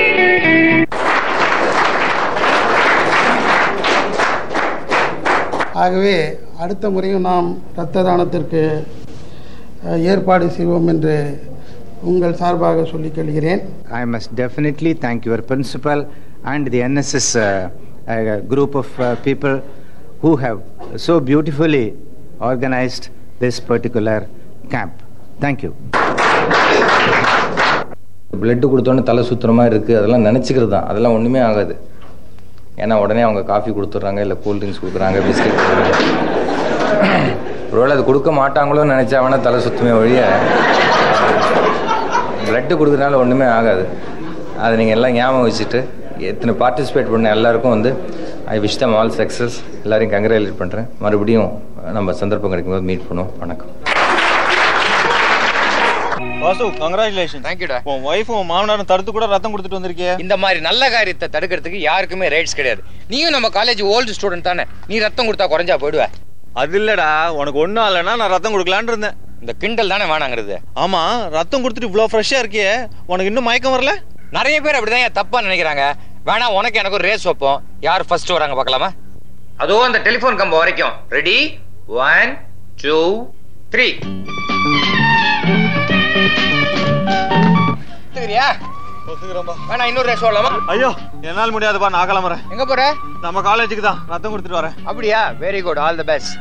S15: ஆகவே அடுத்த முறையும் நாம் இரத்த தானத்திற்கு அஹ், ஏற்பாடு செய்வோம் என்று உங்கள் சார்பாக சொல்லிக் கொள்கிறேன்
S16: I must definitely thank your principal and the NSS uh, uh, group of uh, people who have so beautifully organized this particular camp. Thank you.
S10: Blood கொடுத்தோன்னே தலை சுத்துற மாதிரி இருக்கு அதெல்லாம் நினைச்சுக்கிறது தான் அதெல்லாம் ஒண்ணுமே ஆகாது ஏன்னா உடனே அவங்க காஃபி கொடுத்துட்றாங்க இல்லை கூல் ட்ரிங்க்ஸ் கொடுக்குறாங்க பிஸ்கெட் கொடுக்குறாங்க ஒருவேளை அது கொடுக்க மாட்டாங்களோன்னு நினைச்சா வேணா தலை சுத்துமே ஒழிய பிளட்டு கொடுக்குறதுனால ஒன்றுமே ஆகாது அதை நீங்கள் எல்லாம் ஞாபகம் வச்சுட்டு எத்தனை பார்ட்டிசிபேட் பண்ண எல்லாருக்கும் வந்து I wish them all success எல்லாரையும் கங்க்ராச்சுலேட் பண்ணுறேன் மறுபடியும் நம்ம சந்தர்ப்பம் கிடைக்கும்போது மீட் பண்ணுவோம் வணக்கம்
S14: வாசு கங்க்ராச்சுலேஷன்
S10: தேங்க்யூடா
S14: உன் ஒய்ஃபும் உன் மாமனாரும் தடுத்து கூட ரத்தம் கொடுத்துட்டு வந்திருக்கிய
S10: இந்த மாதிரி நல்ல காரியத்தை தடுக்கிறதுக்கு யாருக்குமே ரைட்ஸ் கிடையாது நீயும் நம்ம காலேஜ் ஓல்டு ஸ்டூடெண்ட் தானே நீ ரத்தம் கொடுத்தா குறைஞ்சா போயிடுவ
S14: அது இல்லடா உனக்கு ஒண்ணும் இல்லைன்னா நான் ரத்தம் கொடுக்கலான்னு இருந்தேன்
S10: இந்த கிண்டல் தானே வேணாங்கிறது
S14: ஆமா ரத்தம் கொடுத்துட்டு இவ்வளவு ஃப்ரெஷ்ஷா இருக்கியே உனக்கு இன்னும் மயக்கம் வரல
S10: நிறைய பேர் அப்படிதான் ஏன் தப்பா நினைக்கிறாங்க வேணா உனக்கு எனக்கு ஒரு ரேஸ் வைப்போம் யார் ஃபர்ஸ்ட் வராங்க பார்க்கலாமா அதோ அந்த டெலிபோன் கம்பம் வரைக்கும் ரெடி ஒன் டூ த்ரீ சரியா வேணா இன்னொரு ரேஸ் வரலாமா
S14: ஐயோ என்னால் முடியாதுப்பா நான் கிளம்புறேன்
S10: எங்க போற
S14: நம்ம காலேஜுக்கு தான் ரத்தம் கொடுத்துட்டு வரேன்
S10: அப்படியா very good all the best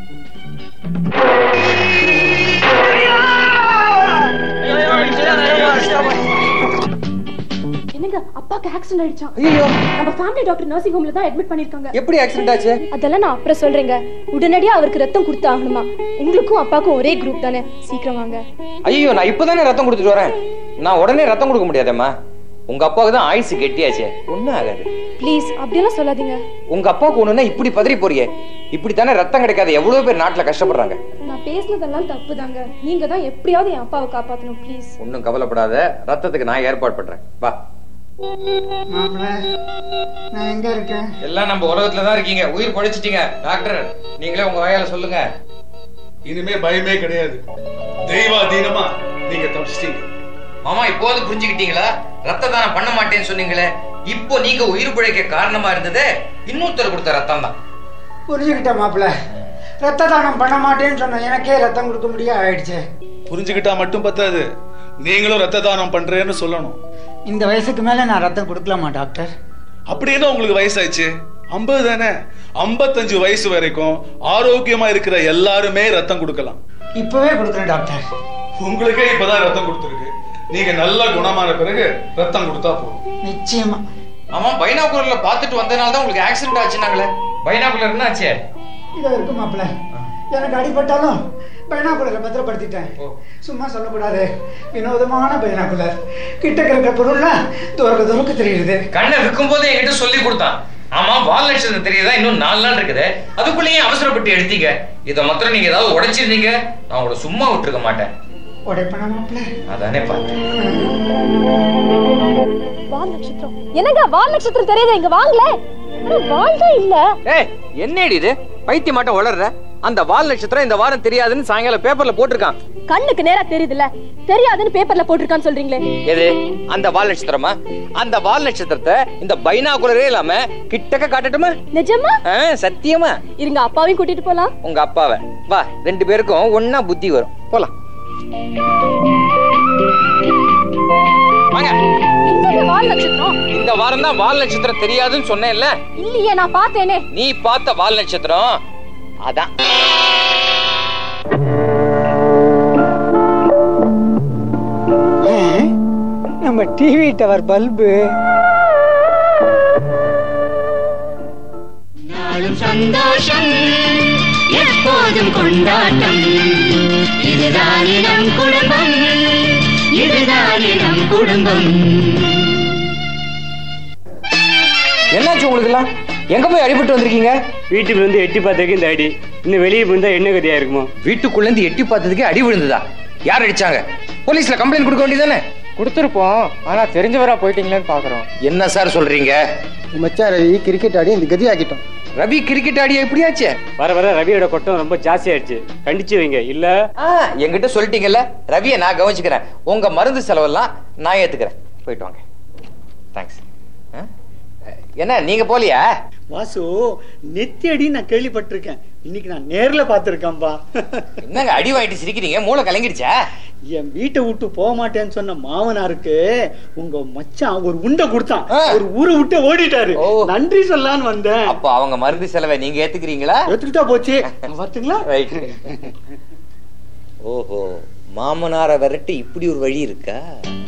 S5: என்னங்க அப்பாக்கு ஆக்சிடென்ட் ஆயிடுச்சான் நம்ம ஃபேமிலி டாக்டர் நர்சிங் ஹோம்ல தான் அட்மிட் பண்ணிருக்காங்க
S10: எப்படி ஆக்சிடென்ட் ஆச்சு
S5: அதெல்லாம் நான் அப்புறம் சொல்றேங்க உடனடியா அவருக்கு ரத்தம் கொடுத்தாகணுமா உங்களுக்கும் அப்பாக்கும் ஒரே குரூப் தானே சீக்கிரம் வாங்க
S10: ஐயோ நான் இப்பதானே ரத்தம் கொடுத்துட்டு வரேன் நான் உடனே ரத்தம் கொடுக்க முடியாதேம்மா உங்க அப்பாவுக்கு தான் ஆயுசு கெட்டியாச்சே ஒண்ணும் ஆகாது
S5: ப்ளீஸ் அப்படியெல்லாம் சொல்லாதீங்க
S10: உங்க அப்பாவுக்கு ஒண்ணுன்னா இப்படி பதறி போறியே இப்படி தானே ரத்தம் கிடைக்காத எவ்வளவு பேர் நாட்டுல கஷ்டப்படுறாங்க
S5: நான் பேசுனதெல்லாம் தப்பு தாங்க நீங்க தான் எப்படியாவது என் அப்பாவை காப்பாத்தணும் ப்ளீஸ்
S10: ஒன்றும் கவலைப்படாத ரத்தத்துக்கு நான் ஏற்பாடு பண்றேன் வா
S4: மாப்பிள்ள நான் எங்க இருக்கேன்
S10: எல்லாம் நம்ம உலகத்துல தான் இருக்கீங்க உயிர் பழிச்சிட்டீங்க டாக்டர் நீங்களே உங்க வாயால சொல்லுங்க
S17: இனிமே பயமே கிடையாது தெய்வாதீனமா நீங்க தப்பிச்சிட்டீங்க
S10: மாமா இப்போது புரிஞ்சுக்கிட்டீங்களா ரத்த தானம் பண்ண மாட்டேன்னு சொன்னீங்களே இப்போ நீங்க உயிர் பிழைக்க காரணமா இருந்ததே இன்னொருத்தர் கொடுத்த ரத்தம் தான்
S4: புரிஞ்சுக்கிட்டேன் மாப்பிள்ள ரத்த தானம் பண்ண மாட்டேன்னு சொன்ன எனக்கே ரத்தம் கொடுக்க முடியாது ஆயிடுச்சு
S17: புரிஞ்சுக்கிட்டா மட்டும் பத்தாது நீங்களும் ரத்த தானம் பண்றேன்னு சொல்லணும்
S4: இந்த வயசுக்கு மேல நான் ரத்தம் கொடுக்கலாமா டாக்டர்
S17: அப்படி என்ன உங்களுக்கு வயசாச்சு ஐம்பது தானே ஐம்பத்தஞ்சு வயசு வரைக்கும் ஆரோக்கியமா இருக்கிற எல்லாருமே ரத்தம் கொடுக்கலாம்
S4: இப்பவே கொடுக்குறேன் டாக்டர்
S17: உங்களுக்கே இப்பதான் ரத்தம் கொடுத்துருக்கு நீங்க நல்ல குணமான பிறகு ரத்தம் கொடுத்தா போதும்
S4: நிச்சயமா
S10: ஆமா பைனாகுலர்ல பாத்துட்டு வந்தனால தான் உங்களுக்கு ஆக்சிடென்ட் ஆச்சுனாங்களே பைனாகுலர் என்ன ஆச்சு
S4: இதோ இருக்கு மாப்பிள்ள எனக்கு அடிபட்டாலும் பைனாக்குலரை பத்திரப்படுத்திட்டேன் சும்மா சொல்லக்கூடாது வினோதமான பைனாக்குலர் கிட்டக்க இருக்கிற பொருள்லாம் தூரக்க தூரக்க தெரியுது
S10: கண்ணை விற்கும் போது என்கிட்ட சொல்லி கொடுத்தான் ஆமா வால் நட்சத்திரம் தெரியுதா இன்னும் நாலு நாள் இருக்குது அதுக்குள்ளேயே அவசரப்பட்டு எடுத்தீங்க இதை மாத்திரம் நீங்க ஏதாவது உடைச்சிருந்தீங்க நான் உங்களை சும்மா விட்டுருக்க மாட்டேன்
S4: உடைப்பன மாப்பிள்ள
S10: அதானே பார்த்தேன்
S5: வால் நட்சத்திரம் என்னங்க வால் நட்சத்திரம் தெரியுதா இங்க வாங்கல வால் தான் இல்ல
S1: ஏய் என்னடி இது பைத்தியம் மாட்டம் வளர்ற அந்த வால் நட்சத்திரம் இந்த வாரம் தெரியாதுன்னு சாயங்காலம் பேப்பர்ல போட்டிருக்கான்
S5: கண்ணுக்கு நேரா தெரியுதுல்ல தெரியாதுன்னு பேப்பர்ல போட்டிருக்கான்னு சொல்றீங்களே
S1: எது அந்த வால் நட்சத்திரமா அந்த வால் நட்சத்திரத்தை இந்த பைனாகுலரே இல்லாம கிட்டக்க காட்டட்டுமா
S5: நிஜமா
S1: ஆ, சத்தியமா
S5: இருங்க அப்பாவையும் கூட்டிட்டு போலாம்
S1: உங்க அப்பாவை வா ரெண்டு பேருக்கும் ஒன்னா புத்தி வரும் போலாம் வாங்க
S5: என்னங்க வால் நட்சத்திரம்
S1: இந்த வாரம் தான் வால் நட்சத்திரம் தெரியாதுன்னு சொன்னேன்ல
S5: இல்லையே நான் பார்த்தேனே
S1: நீ பார்த்த வால் நட்சத்திரம் அதான்
S4: நம்ம டிவி டவர் பல்பு
S3: நாளும் சந்தோஷம் எப்போதும் கொண்டாட்டம் இதுதானே நம் குடும்பம் இதுதானே நம் குடும்பம்
S1: என்னாச்சு உங்களுக்குலாம் எங்க போய் அடிபட்டு வந்திருக்கீங்க
S18: வீட்டுக்கு வந்து எட்டி பார்த்ததுக்கு இந்த அடி இன்னும் வெளியே போயிருந்தா என்ன கதையா இருக்குமோ
S1: வீட்டுக்குள்ள இருந்து எட்டி பார்த்ததுக்கு அடி விழுந்ததா யார் அடிச்சாங்க போலீஸ்ல கம்ப்ளைண்ட் கொடுக்க வேண்டியதானே
S19: கொடுத்துருப்போம் ஆனா தெரிஞ்சவரா போயிட்டீங்களேன்னு பாக்குறோம்
S1: என்ன சார் சொல்றீங்க
S19: மச்சான் ரவி கிரிக்கெட் ஆடி இந்த கதி ஆக்கிட்டோம்
S1: ரவி கிரிக்கெட் ஆடியா எப்படியாச்சு
S18: வர வர ரவியோட கொட்டம் ரொம்ப ஜாஸ்தி ஆயிடுச்சு கண்டிச்சு வைங்க இல்ல
S1: என்கிட்ட சொல்லிட்டீங்கல்ல ரவியை நான் கவனிச்சுக்கிறேன் உங்க மருந்து செலவெல்லாம் நான் ஏத்துக்கிறேன் போயிட்டு வாங்க தேங்க்ஸ் என்ன நீங்க போலியா
S20: வாசு நெத்தி அடி நான் கேள்விப்பட்டிருக்கேன் இன்னைக்கு நான் நேர்ல பாத்திருக்கேன்பா
S1: என்னங்க அடி வாங்கிட்டு சிரிக்கிறீங்க மூளை கலங்கிடுச்சா
S20: என் வீட்டை விட்டு போக மாட்டேன்னு சொன்ன மாமனாருக்கு உங்க மச்சான் ஒரு உண்டை கொடுத்தான் ஒரு ஊரை விட்டு ஓடிட்டாரு நன்றி சொல்லலான்னு வந்தேன்
S1: அப்போ அவங்க மருந்து செலவை நீங்க ஏத்துக்கிறீங்களா
S20: எடுத்துக்கிட்டா போச்சு வரட்டுங்களா
S1: ரைட் ஓஹோ மாமனார விரட்டு இப்படி ஒரு வழி இருக்கா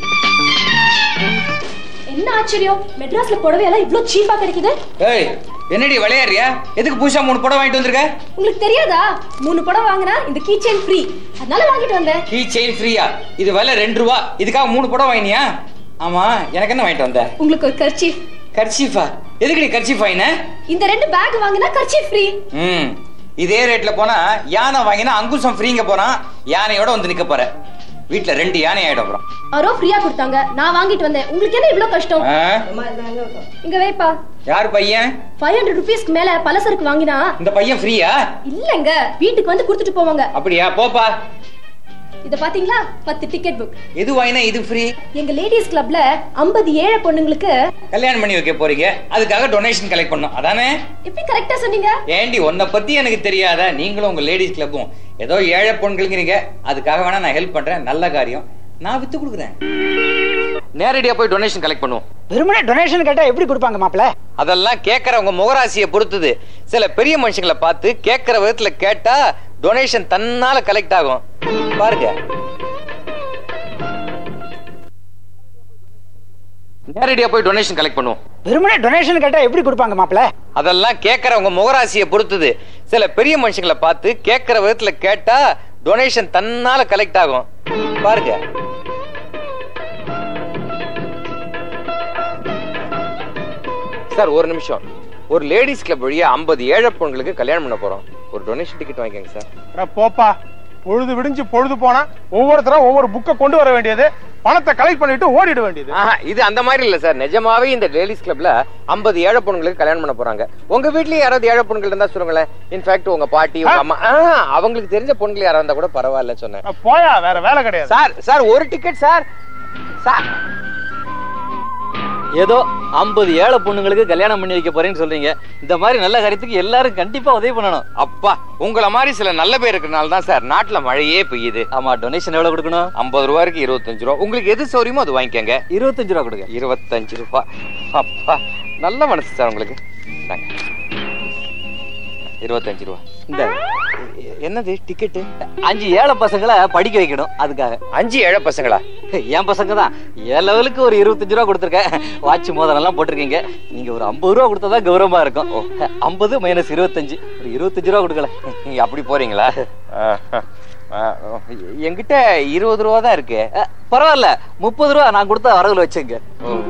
S5: என்ன ஆச்சரியம் மெட்ராஸ்ல புடவை எல்லாம் இவ்ளோ சீப்பா கிடைக்குது
S1: ஏய் என்னடி விளையாடுறியா எதுக்கு புதுசா மூணு படம் வாங்கிட்டு வந்திருக்க
S5: உங்களுக்கு தெரியாதா மூணு புடவை வாங்கினா இந்த கீ செயின் ஃப்ரீ அதனால வாங்கிட்டு வந்தேன்
S1: கீ செயின் ஃப்ரீயா இது விலை ரெண்டு ரூபா இதுக்காக மூணு படம் வாங்கினியா ஆமா எனக்கு என்ன வாங்கிட்டு வந்த
S5: உங்களுக்கு ஒரு கர்ச்சீஃப்
S1: கர்ச்சீஃபா எதுக்குடி கர்ச்சீஃப் வாங்கின
S5: இந்த ரெண்டு பேக் வாங்கினா கர்ச்சீஃப் ஃப்ரீ
S1: ம் இதே ரேட்ல போனா யானை வாங்கினா அங்குசம் ஃப்ரீங்க போறான் யானையோட வந்து நிக்க போற வீட்ல ரெண்டு யானை ஆயிடும் அப்புறம்
S5: அரோ ஃப்ரீயா கொடுத்தாங்க நான் வாங்கிட்டு வந்தேன் உங்களுக்கு என்ன இவ்ளோ கஷ்டம்
S1: ஆ?
S5: இங்க வைப்பா
S1: யார் பையன்
S5: ஃபைவ் ஹண்ட்ரட் ருபீஸ்க்கு மேல பலசருக்கு வாங்கினா
S1: இந்த பையன் ஃப்ரீயா
S5: இல்லங்க வீட்டுக்கு வந்து கொடுத்துட்டு போவாங்க
S1: அப்படியா போப்பா
S5: இத பாத்தீங்களா பத்து டிக்கெட் புக்
S1: எது வாங்கினா இது ஃப்ரீ
S5: எங்க லேடிஸ் கிளப்ல 50 ஏழை பொண்ணுங்களுக்கு
S1: கல்யாணம் பண்ணி வைக்க போறீங்க அதுக்காக டொனேஷன் கலெக்ட் பண்ணோம் அதானே
S5: எப்படி கரெக்டா சொன்னீங்க
S1: ஏண்டி உன்னை பத்தி எனக்கு தெரியாத நீங்களும் உங்க லேடிஸ் கிளப்பும் ஏதோ ஏழை பொண்களுங்கிறீங்க அதுக்காக வேணா நான் ஹெல்ப் பண்றேன் நல்ல காரியம் நான் வித்து கொடுக்குறேன் நேரடியா போய் டொனேஷன் கலெக்ட் பண்ணுவோம்
S4: வெறுமனே டொனேஷன் கேட்டா எப்படி கொடுப்பாங்க மாப்பிள்ள
S1: அதெல்லாம் கேட்கறவங்க முகராசியை பொறுத்தது சில பெரிய மனுஷங்களை பார்த்து கேட்கற விதத்துல கேட்டா டொனேஷன் தன்னால கலெக்ட் ஆகும் பாருங்க நேரடியா போய் டொனேஷன் கலெக்ட் பண்ணுவோம்
S4: வெறுமனே டொனேஷன் கேட்டா எப்படி கொடுப்பாங்க மாப்பிள்ள
S1: அதெல்லாம் கேட்கறவங்க முகராசியை பொறுத்தது சில பெரிய மனுஷங்களை பார்த்து கேட்கற விதத்துல கேட்டா டொனேஷன் தன்னால கலெக்ட் ஆகும் பாருங்க சார் ஒரு நிமிஷம் ஒரு லேடிஸ் கிளப் வழியா ஐம்பது ஏழை பொண்களுக்கு கல்யாணம் பண்ண போறோம் ஒரு டொனேஷன் டிக்கெட் வாங்கிக்கோங்க சார்
S15: அட போப்பா
S21: பொழுது விடிஞ்சு பொழுது போனா ஒவ்வொருத்தரும் ஒவ்வொரு புக்கை கொண்டு வர வேண்டியது பணத்தை கலெக்ட் பண்ணிட்டு ஓடிட வேண்டியது
S11: ஆஹா, இது அந்த மாதிரி இல்ல சார் நிஜமாவே இந்த லேடிஸ் கிளப்ல 50 ஏழை பொண்ணுங்களுக்கு கல்யாணம் பண்ண போறாங்க உங்க வீட்லயும் யாராவது ஏழை பொண்ணுகள் இருந்தா சொல்லுங்களேன் இன்ஃபேக்ட் உங்க பாட்டி உங்க அம்மா ஆஹா, அவங்களுக்கு தெரிஞ்ச பொண்ணுகள் யாராவது இருந்தா கூட பரவாயில்ல சொன்னேன்
S21: போயா வேற வேலை கிடையாது
S11: சார் சார் ஒரு டிக்கெட் சார் சார்
S22: ஏதோ ஐம்பது ஏழை பொண்ணுங்களுக்கு கல்யாணம் பண்ணி வைக்க போறேன்னு சொல்றீங்க இந்த மாதிரி நல்ல காரியத்துக்கு எல்லாரும் கண்டிப்பா உதவி பண்ணணும்
S11: அப்பா உங்கள மாதிரி சில நல்ல பேர் இருக்கனால தான் சார் நாட்டுல மழையே பெய்யுது
S22: ஆமா டொனேஷன் எவ்வளவு கொடுக்கணும்
S11: ஐம்பது ரூபாய்க்கு இருபத்தஞ்சு ரூபா உங்களுக்கு எது சௌரியமோ அது வாங்கிக்கோங்க
S22: இருபத்தஞ்சு ரூபா கொடுங்க
S11: இருபத்தஞ்சு ரூபா அப்பா நல்ல மனசு சார் உங்களுக்கு இந்தாங்க. இருபத்தஞ்சு ரூபா இந்த என்னது டிக்கெட்டு
S22: அஞ்சு ஏழை பசங்களை படிக்க வைக்கணும் அதுக்காக
S11: அஞ்சு ஏழை பசங்களா
S22: என் பசங்க தான் என் லெவலுக்கு ஒரு இருபத்தஞ்சு ரூபா கொடுத்துருக்கேன் வாட்ச் மோதிரம் எல்லாம் போட்டிருக்கீங்க நீங்க ஒரு ஐம்பது ரூபா கொடுத்தா கௌரவமா இருக்கும் ஐம்பது மைனஸ் இருபத்தஞ்சு ஒரு இருபத்தஞ்சு ரூபா கொடுக்கல
S11: நீங்க அப்படி போறீங்களா ஆஹ், ஆஹ், என்கிட்ட இருபது ரூபா தான் இருக்கு
S22: அஹ், பரவாயில்ல முப்பது ரூபா நான் கொடுத்த வரவுல வச்சுங்க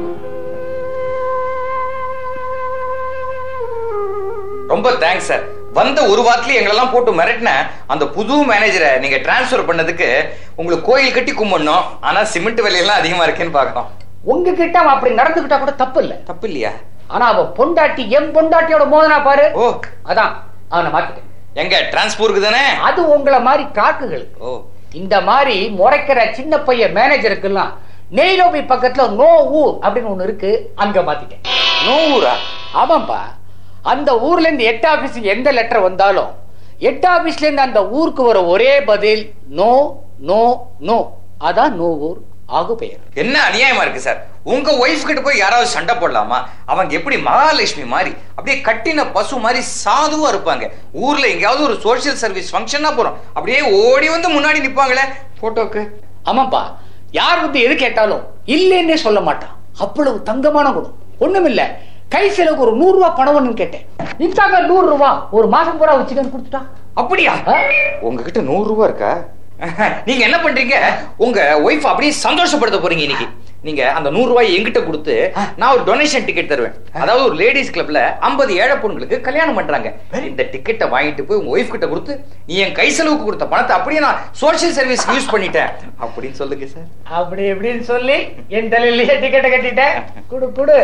S11: ரொம்ப தேங்க்ஸ் சார் வந்த ஒரு வாரத்திலேயே எங்களெல்லாம் போட்டு மிரட்டின அந்த புது மேனேஜரை நீங்க டிரான்ஸ்ஃபர் பண்ணதுக்கு உங்களுக்கு கோயில் கட்டி கும்பிடணும் ஆனா சிமெண்ட் விலையெல்லாம் அதிகமா இருக்கேன்னு பார்க்கணும்
S23: உங்ககிட்ட அவன் அப்படி நடந்துகிட்டா கூட தப்பு இல்ல
S11: தப்பு இல்லையா
S23: ஆனா அவன் பொண்டாட்டி என் பொண்டாட்டியோட மோதனா பாரு ஓ அதான் அவனை மாத்திட்டேன்
S11: எங்க டிரான்ஸ்போருக்கு தானே
S23: அது உங்களை மாதிரி காக்குகள்
S11: ஓ
S23: இந்த மாதிரி முறைக்கிற சின்ன பையன் மேனேஜருக்கெல்லாம் நெய்ரோபி பக்கத்துல நோ ஊர் அப்படின்னு ஒண்ணு இருக்கு அங்க மாத்திட்டேன்
S11: நோ ஊரா
S23: ஆமாப்பா அந்த ஊர்ல இருந்து எட் ஆபீஸுக்கு எந்த லெட்டர் வந்தாலும் எட் ஆபீஸ்ல இருந்து அந்த ஊருக்கு வர ஒரே பதில் நோ நோ நோ அதான் நோ ஊர் ஆகு பெயர்
S11: என்ன அநியாயமா இருக்கு சார் உங்க ஒய்ஃப் கிட்ட போய் யாராவது சண்டை போடலாமா அவங்க எப்படி மகாலட்சுமி மாதிரி அப்படியே கட்டின பசு மாதிரி சாதுவா இருப்பாங்க ஊர்ல எங்கேயாவது ஒரு சோஷியல் சர்வீஸ் ஃபங்க்ஷனா போறோம் அப்படியே ஓடி வந்து முன்னாடி நிப்பாங்களே போட்டோக்கு
S23: ஆமாப்பா யார் வந்து எது கேட்டாலும் இல்லைன்னே சொல்ல மாட்டான் அவ்வளவு தங்கமான குணம் ஒண்ணுமில்ல கை செலவுக்கு ஒரு நூறு ரூபாய் பணம் ஒண்ணுன்னு கேட்டேன் இந்தாங்க நூறு ரூபாய் ஒரு மாசம் பூரா வச்சுக்கன்னு கொடுத்துட்டான்
S11: அப்படியா உங்ககிட்ட நூறு ரூபா இருக்கா நீங்க என்ன பண்றீங்க உங்க ஒய்ஃப் அப்படியே சந்தோஷப்படுத்த போறீங்க இன்னைக்கு நீங்க அந்த நூறு ரூபாய் என்கிட்ட கொடுத்து நான் ஒரு டொனேஷன் டிக்கெட் தருவேன் அதாவது ஒரு லேடிஸ் கிளப்ல 50 ஏழை பொண்ணுங்களுக்கு கல்யாணம் பண்றாங்க இந்த டிக்கெட்டை வாங்கிட்டு போய் உங்க ஒய்ஃப் கிட்ட கொடுத்து நீ என் கை செலவுக்கு கொடுத்த பணத்தை அப்படியே நான் சோஷியல் சர்வீஸ் யூஸ் பண்ணிட்டேன் அப்படின்னு சொல்லுங்க சார்
S23: அப்படி எப்படின்னு சொல்லி என் தலையிலேயே டிக்கெட்டை கட்டிட்டேன் குடு குடு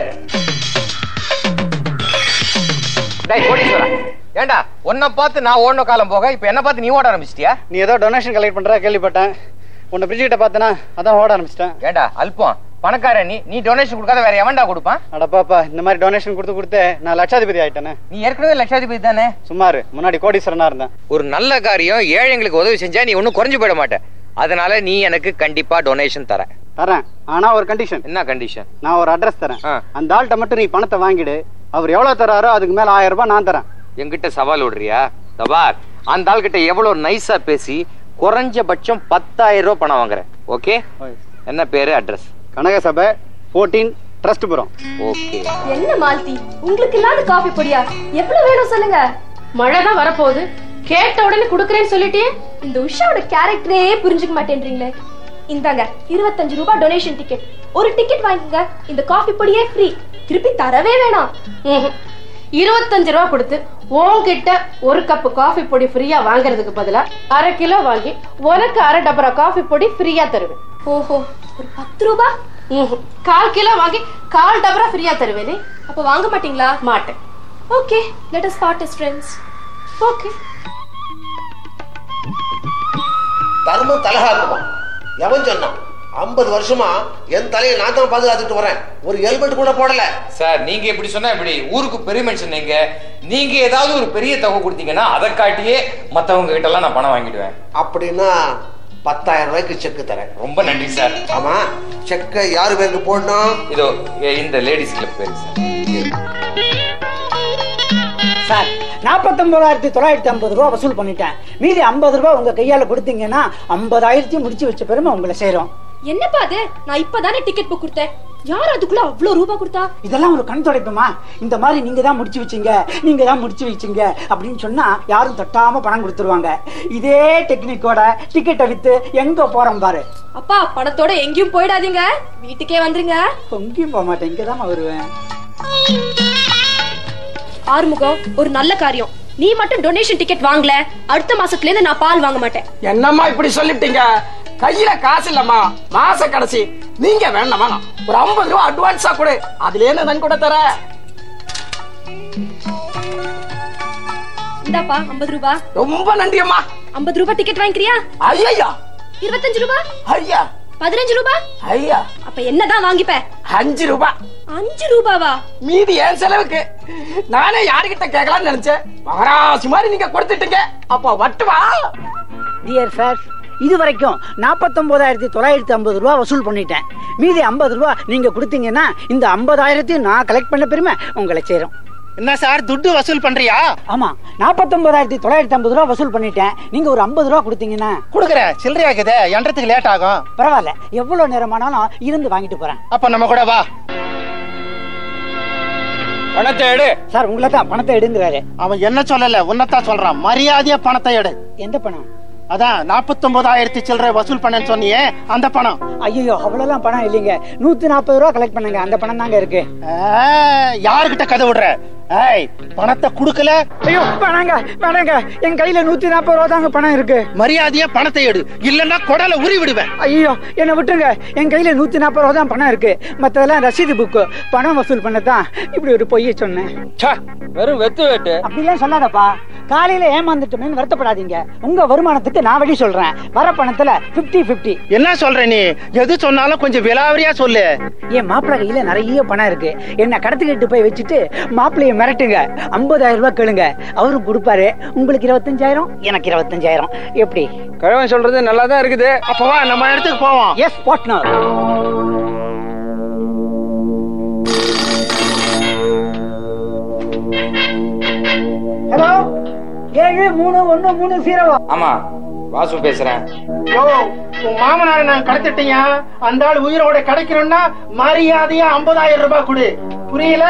S11: டேய் கோடீஸ்வரா ஏண்டா உன்னை பார்த்து நான் ஓடன காலம் போக இப்ப என்ன பார்த்து நீ ஓட ஆரம்பிச்சிட்டியா
S19: நீ ஏதோ டொனேஷன் கலெக்ட் பண்ற கேள்விப்பட்டேன் உன்னை பிரிட்ஜ் கிட்ட பார்த்தனா அதான் ஓட ஆரம்பிச்சிட்டேன்
S11: ஏண்டா அல்பம் பணக்காரன் நீ நீ டொனேஷன் கொடுக்காத வேற எவன்டா கொடுப்பான்
S19: அடப்பாப்பா இந்த மாதிரி டொனேஷன் கொடுத்து கொடுத்து நான் லட்சாதிபதி ஆயிட்டேனே
S11: நீ ஏற்கனவே லட்சாதிபதி தானே
S19: சுமாரு முன்னாடி கோடீஸ்வரனா இருந்தேன்
S11: ஒரு நல்ல காரியம் ஏழைங்களுக்கு உதவி செஞ்சா நீ ஒன்னும் குறைஞ்சு போயிட மாட்ட அதனால நீ எனக்கு கண்டிப்பா டொனேஷன் தர
S19: தரேன் ஆனா ஒரு கண்டிஷன்
S11: என்ன கண்டிஷன்
S19: நான் ஒரு அட்ரஸ் தரேன் அந்த ஆள்கிட்ட மட்டும் நீ பணத்தை வாங்கிடு அவர் எவ்வளவு தராரோ அதுக்கு மேல ஆயிரம் ரூபாய் நான் தரேன்
S11: என்கிட்ட சவால் விடுறியா தபார் அந்த ஆள் கிட்ட எவ்வளவு நைஸா பேசி குறைஞ்சபட்சம் பத்தாயிரம் ரூபாய் பணம் வாங்குறேன் ஓகே என்ன பேரு address
S19: Kanakasabai fourteen Trustpuram
S11: okay
S5: என்ன மால்தி உங்களுக்கு இல்லாத காஃபி பொடியா எவ்வளவு வேணும் சொல்லுங்க மழை தான் வரப்போகுது கேட்ட உடனே குடுக்கறேன்னு சொல்லிட்டே இந்த உஷாவோட கேரக்டரே புரிஞ்சுக்க மாட்டேன்றீங்களே இந்தாங்க இருபத்தஞ்சு ரூபாய் டொனேஷன் டிக்கெட் ஒரு டிக்கெட் வாங்கிக்கங்க இந்த காஃபி பொடியே ஃப்ரீ திருப்பி தரவே வேணாம் ம்ஹும். இருபத்தஞ்சு ரூபா கொடுத்து உன்கிட்ட ஒரு கப் காஃபி பொடி ஃப்ரீயா வாங்குறதுக்கு பதிலா அரை கிலோ வாங்கி உனக்கு அரை டபரா காஃபி பொடி ஃப்ரீயா தருவேன் ஓஹோ ஒரு பத்து ரூபா கால் கிலோ வாங்கி கால் டபரா ஃப்ரீயா தருவேனே அப்ப வாங்க மாட்டீங்களா மாட்டேன் okay let us part as friends okay
S24: தர்மம் தலகாக்குமா எவன் சொன்னான் ஐம்பது வருஷமா என் தலையை நான் தான் பாதுகாத்துட்டு வரேன் ஒரு ஹெல்மெட் கூட போடல
S11: சார் நீங்க இப்படி சொன்னா இப்படி ஊருக்கு பெருமை சொன்னீங்க நீங்க ஏதாவது ஒரு பெரிய தொகை கொடுத்தீங்கன்னா அதை காட்டியே மத்தவங்க கிட்ட எல்லாம் நான் பணம் வாங்கிடுவேன்
S24: அப்படின்னா பத்தாயிரம் ரூபாய்க்கு செக் தரேன்
S11: ரொம்ப நன்றி சார்
S24: ஆமா செக்கை யாரு பேருக்கு போடணும்
S11: இதோ எ- இந்த லேடிஸ் கிளப் பேரு சார்
S4: சார் நாற்பத்தொன்பதாயிரத்தி தொள்ளாயிரத்தி ஐம்பது ரூபா வசூல் பண்ணிட்டேன் மீதி ஐம்பது ரூபா உங்க கையால கொடுத்தீங்கன்னா ஐம்பதாயிரத்தையும் முடிச்சு வச்ச பெருமை உங்களை சேரும்
S5: என்னப்பா அது நான் இப்பதானே டிக்கெட் புக் கொடுத்தேன் யார் அதுக்குள்ள அவ்வளவு ரூபா கொடுத்தா
S4: இதெல்லாம் ஒரு கண் துடைப்புமா இந்த மாதிரி நீங்க தான் முடிச்சு வச்சீங்க நீங்க தான் முடிச்சு வச்சீங்க அப்படின்னு சொன்னா யாரும் தட்டாம பணம் கொடுத்துருவாங்க இதே டெக்னிக்கோட டிக்கெட்டை வித்து எங்க போறோம் பாரு
S5: அப்பா பணத்தோட எங்கேயும் போயிடாதீங்க வீட்டுக்கே வந்துருங்க
S4: எங்கேயும் போக மாட்டேன் இங்க வருவேன்
S5: ஆறுமுகம் ஒரு நல்ல காரியம் நீ மட்டும் டொனேஷன் டிக்கெட் வாங்கல அடுத்த மாசத்துல இருந்து நான் பால் வாங்க மாட்டேன்
S2: என்னம்மா இப்படி சொல்லிட்டீங்க கையில காசு இல்லம்மா மாச கடைசி நீங்க வேண்டாம் வேணாம் ஒரு ஐம்பது ரூபா அட்வான்ஸா கொடு அதுல இருந்து நான் கூட தர
S5: இந்தாப்பா ஐம்பது ரூபா
S2: ரொம்ப நன்றி அம்மா
S5: ஐம்பது ரூபாய் டிக்கெட் வாங்கிக்கிறியா
S2: ஐயா
S5: இருபத்தஞ்சு ரூபா
S2: ஐயா
S5: பதினஞ்சு ரூபா
S2: ஐயா
S5: அப்ப என்னதான் வாங்கிப்ப
S2: அஞ்சு ரூபா
S5: அஞ்சு ரூபாவா
S2: மீதி என் செலவுக்கு நானே யாருகிட்ட கேட்கலாம்னு நினைச்சேன் மகராசி மாதிரி நீங்க கொடுத்துட்டீங்க அப்போ வட்டுவா
S6: டியர் சார் இது வரைக்கும் நாற்பத்தொன்பதாயிரத்தி தொள்ளாயிரத்தி ஐம்பது ரூபா வசூல் பண்ணிட்டேன் மீதி ஐம்பது ரூபா நீங்க கொடுத்தீங்கன்னா இந்த ஐம்பதாயிரத்தையும் நான் கலெக்ட் பண்ண பெருமை உங்களை சேரும்
S21: என்ன சார் துட்டு வசூல் பண்றியா
S6: ஆமா நாற்பத்தொன்பதாயிரத்தி தொள்ளாயிரத்தி ஐம்பது ரூபா வசூல் பண்ணிட்டேன் நீங்க ஒரு ஐம்பது ரூபா கொடுத்தீங்கன்னா
S21: குடுக்குறேன் சில்லறையாக்குதே எண்றதுக்கு லேட் ஆகும்
S6: பரவாயில்ல எவ்வளவு நேரமானாலும் இருந்து வாங்கிட்டு போறேன்
S21: அப்ப நம்ம கூட வா
S2: பணத்தை எடு
S6: சார் உங்களை தான் பணத்தை எடுங்கிறாரு
S21: அவன் என்ன சொல்லல உன்னத்தான் சொல்றான் மரியாதையா பணத்தை எடு
S6: எந்த பணம்
S21: அதான் நாற்பத்தொன்பதாயிரத்தி சில்லறை வசூல் பண்ணேன்னு சொன்னியே அந்த பணம்
S6: ஐயோ அவ்வளவுலாம் பணம் இல்லைங்க நூத்தி நாற்பது ரூபா கலெக்ட் பண்ணுங்க அந்த பணம் தாங்க இருக்கு
S21: யாருகிட்ட கதை விடுற ஏய் பணத்தை குடுக்கல
S6: ஐயோ வேணாங்க வேணாங்க என் கையில நூத்தி நாற்பது ரூபா தாங்க பணம் இருக்கு
S21: மரியாதையா பணத்தை எடு இல்லன்னா குடல உரி விடுவேன்
S6: ஐயோ என்ன விட்டுங்க என் கையில நூத்தி நாற்பது ரூபா தான் பணம் இருக்கு மத்ததெல்லாம் ரசீது புக்கு பணம் வசூல் பண்ணதான் இப்படி ஒரு பொய்ய சொன்னேன்
S2: வெறும் வெத்து வெட்டு
S6: அப்படிலாம் சொல்லாதப்பா காலையில ஏமாந்துட்டோமேன்னு வருத்தப்படாதீங்க உங்க வருமானத்துக்கு நான் வழி சொல்றேன் வர பணத்துல 50 50
S21: என்ன சொல்ற நீ எது சொன்னாலும் கொஞ்சம் விலாவரியா சொல்லு
S6: என் மாப்பிள்ளை கையில நிறைய பணம் இருக்கு என்ன கடத்துக்கிட்டு போய் வச்சுட்டு மாப்பிள்ளைய மிரட்டுங்க 50000 ரூபாய் கேளுங்க அவரும் கொடுப்பாரு உங்களுக்கு இருபத்தஞ்சாயிரம் எனக்கு இருபத்தஞ்சாயிரம் எப்படி
S2: கிழவன் சொல்றது நல்லா தான் இருக்குது
S21: அப்ப வா நம்ம இடத்துக்கு போவோம்
S6: எஸ் பார்ட்னர் ஹலோ ஏழு மூணு ஒண்ணு மூணு ஜீரோ
S10: ஆமா வாசு பேசுறேன்
S21: யோ உன் மாமனாரை நான் கடத்திட்டீங்க அந்த ஆள் உயிரோட கிடைக்கணும்னா மரியாதையா ஐம்பதாயிரம் ரூபாய் கொடு புரியல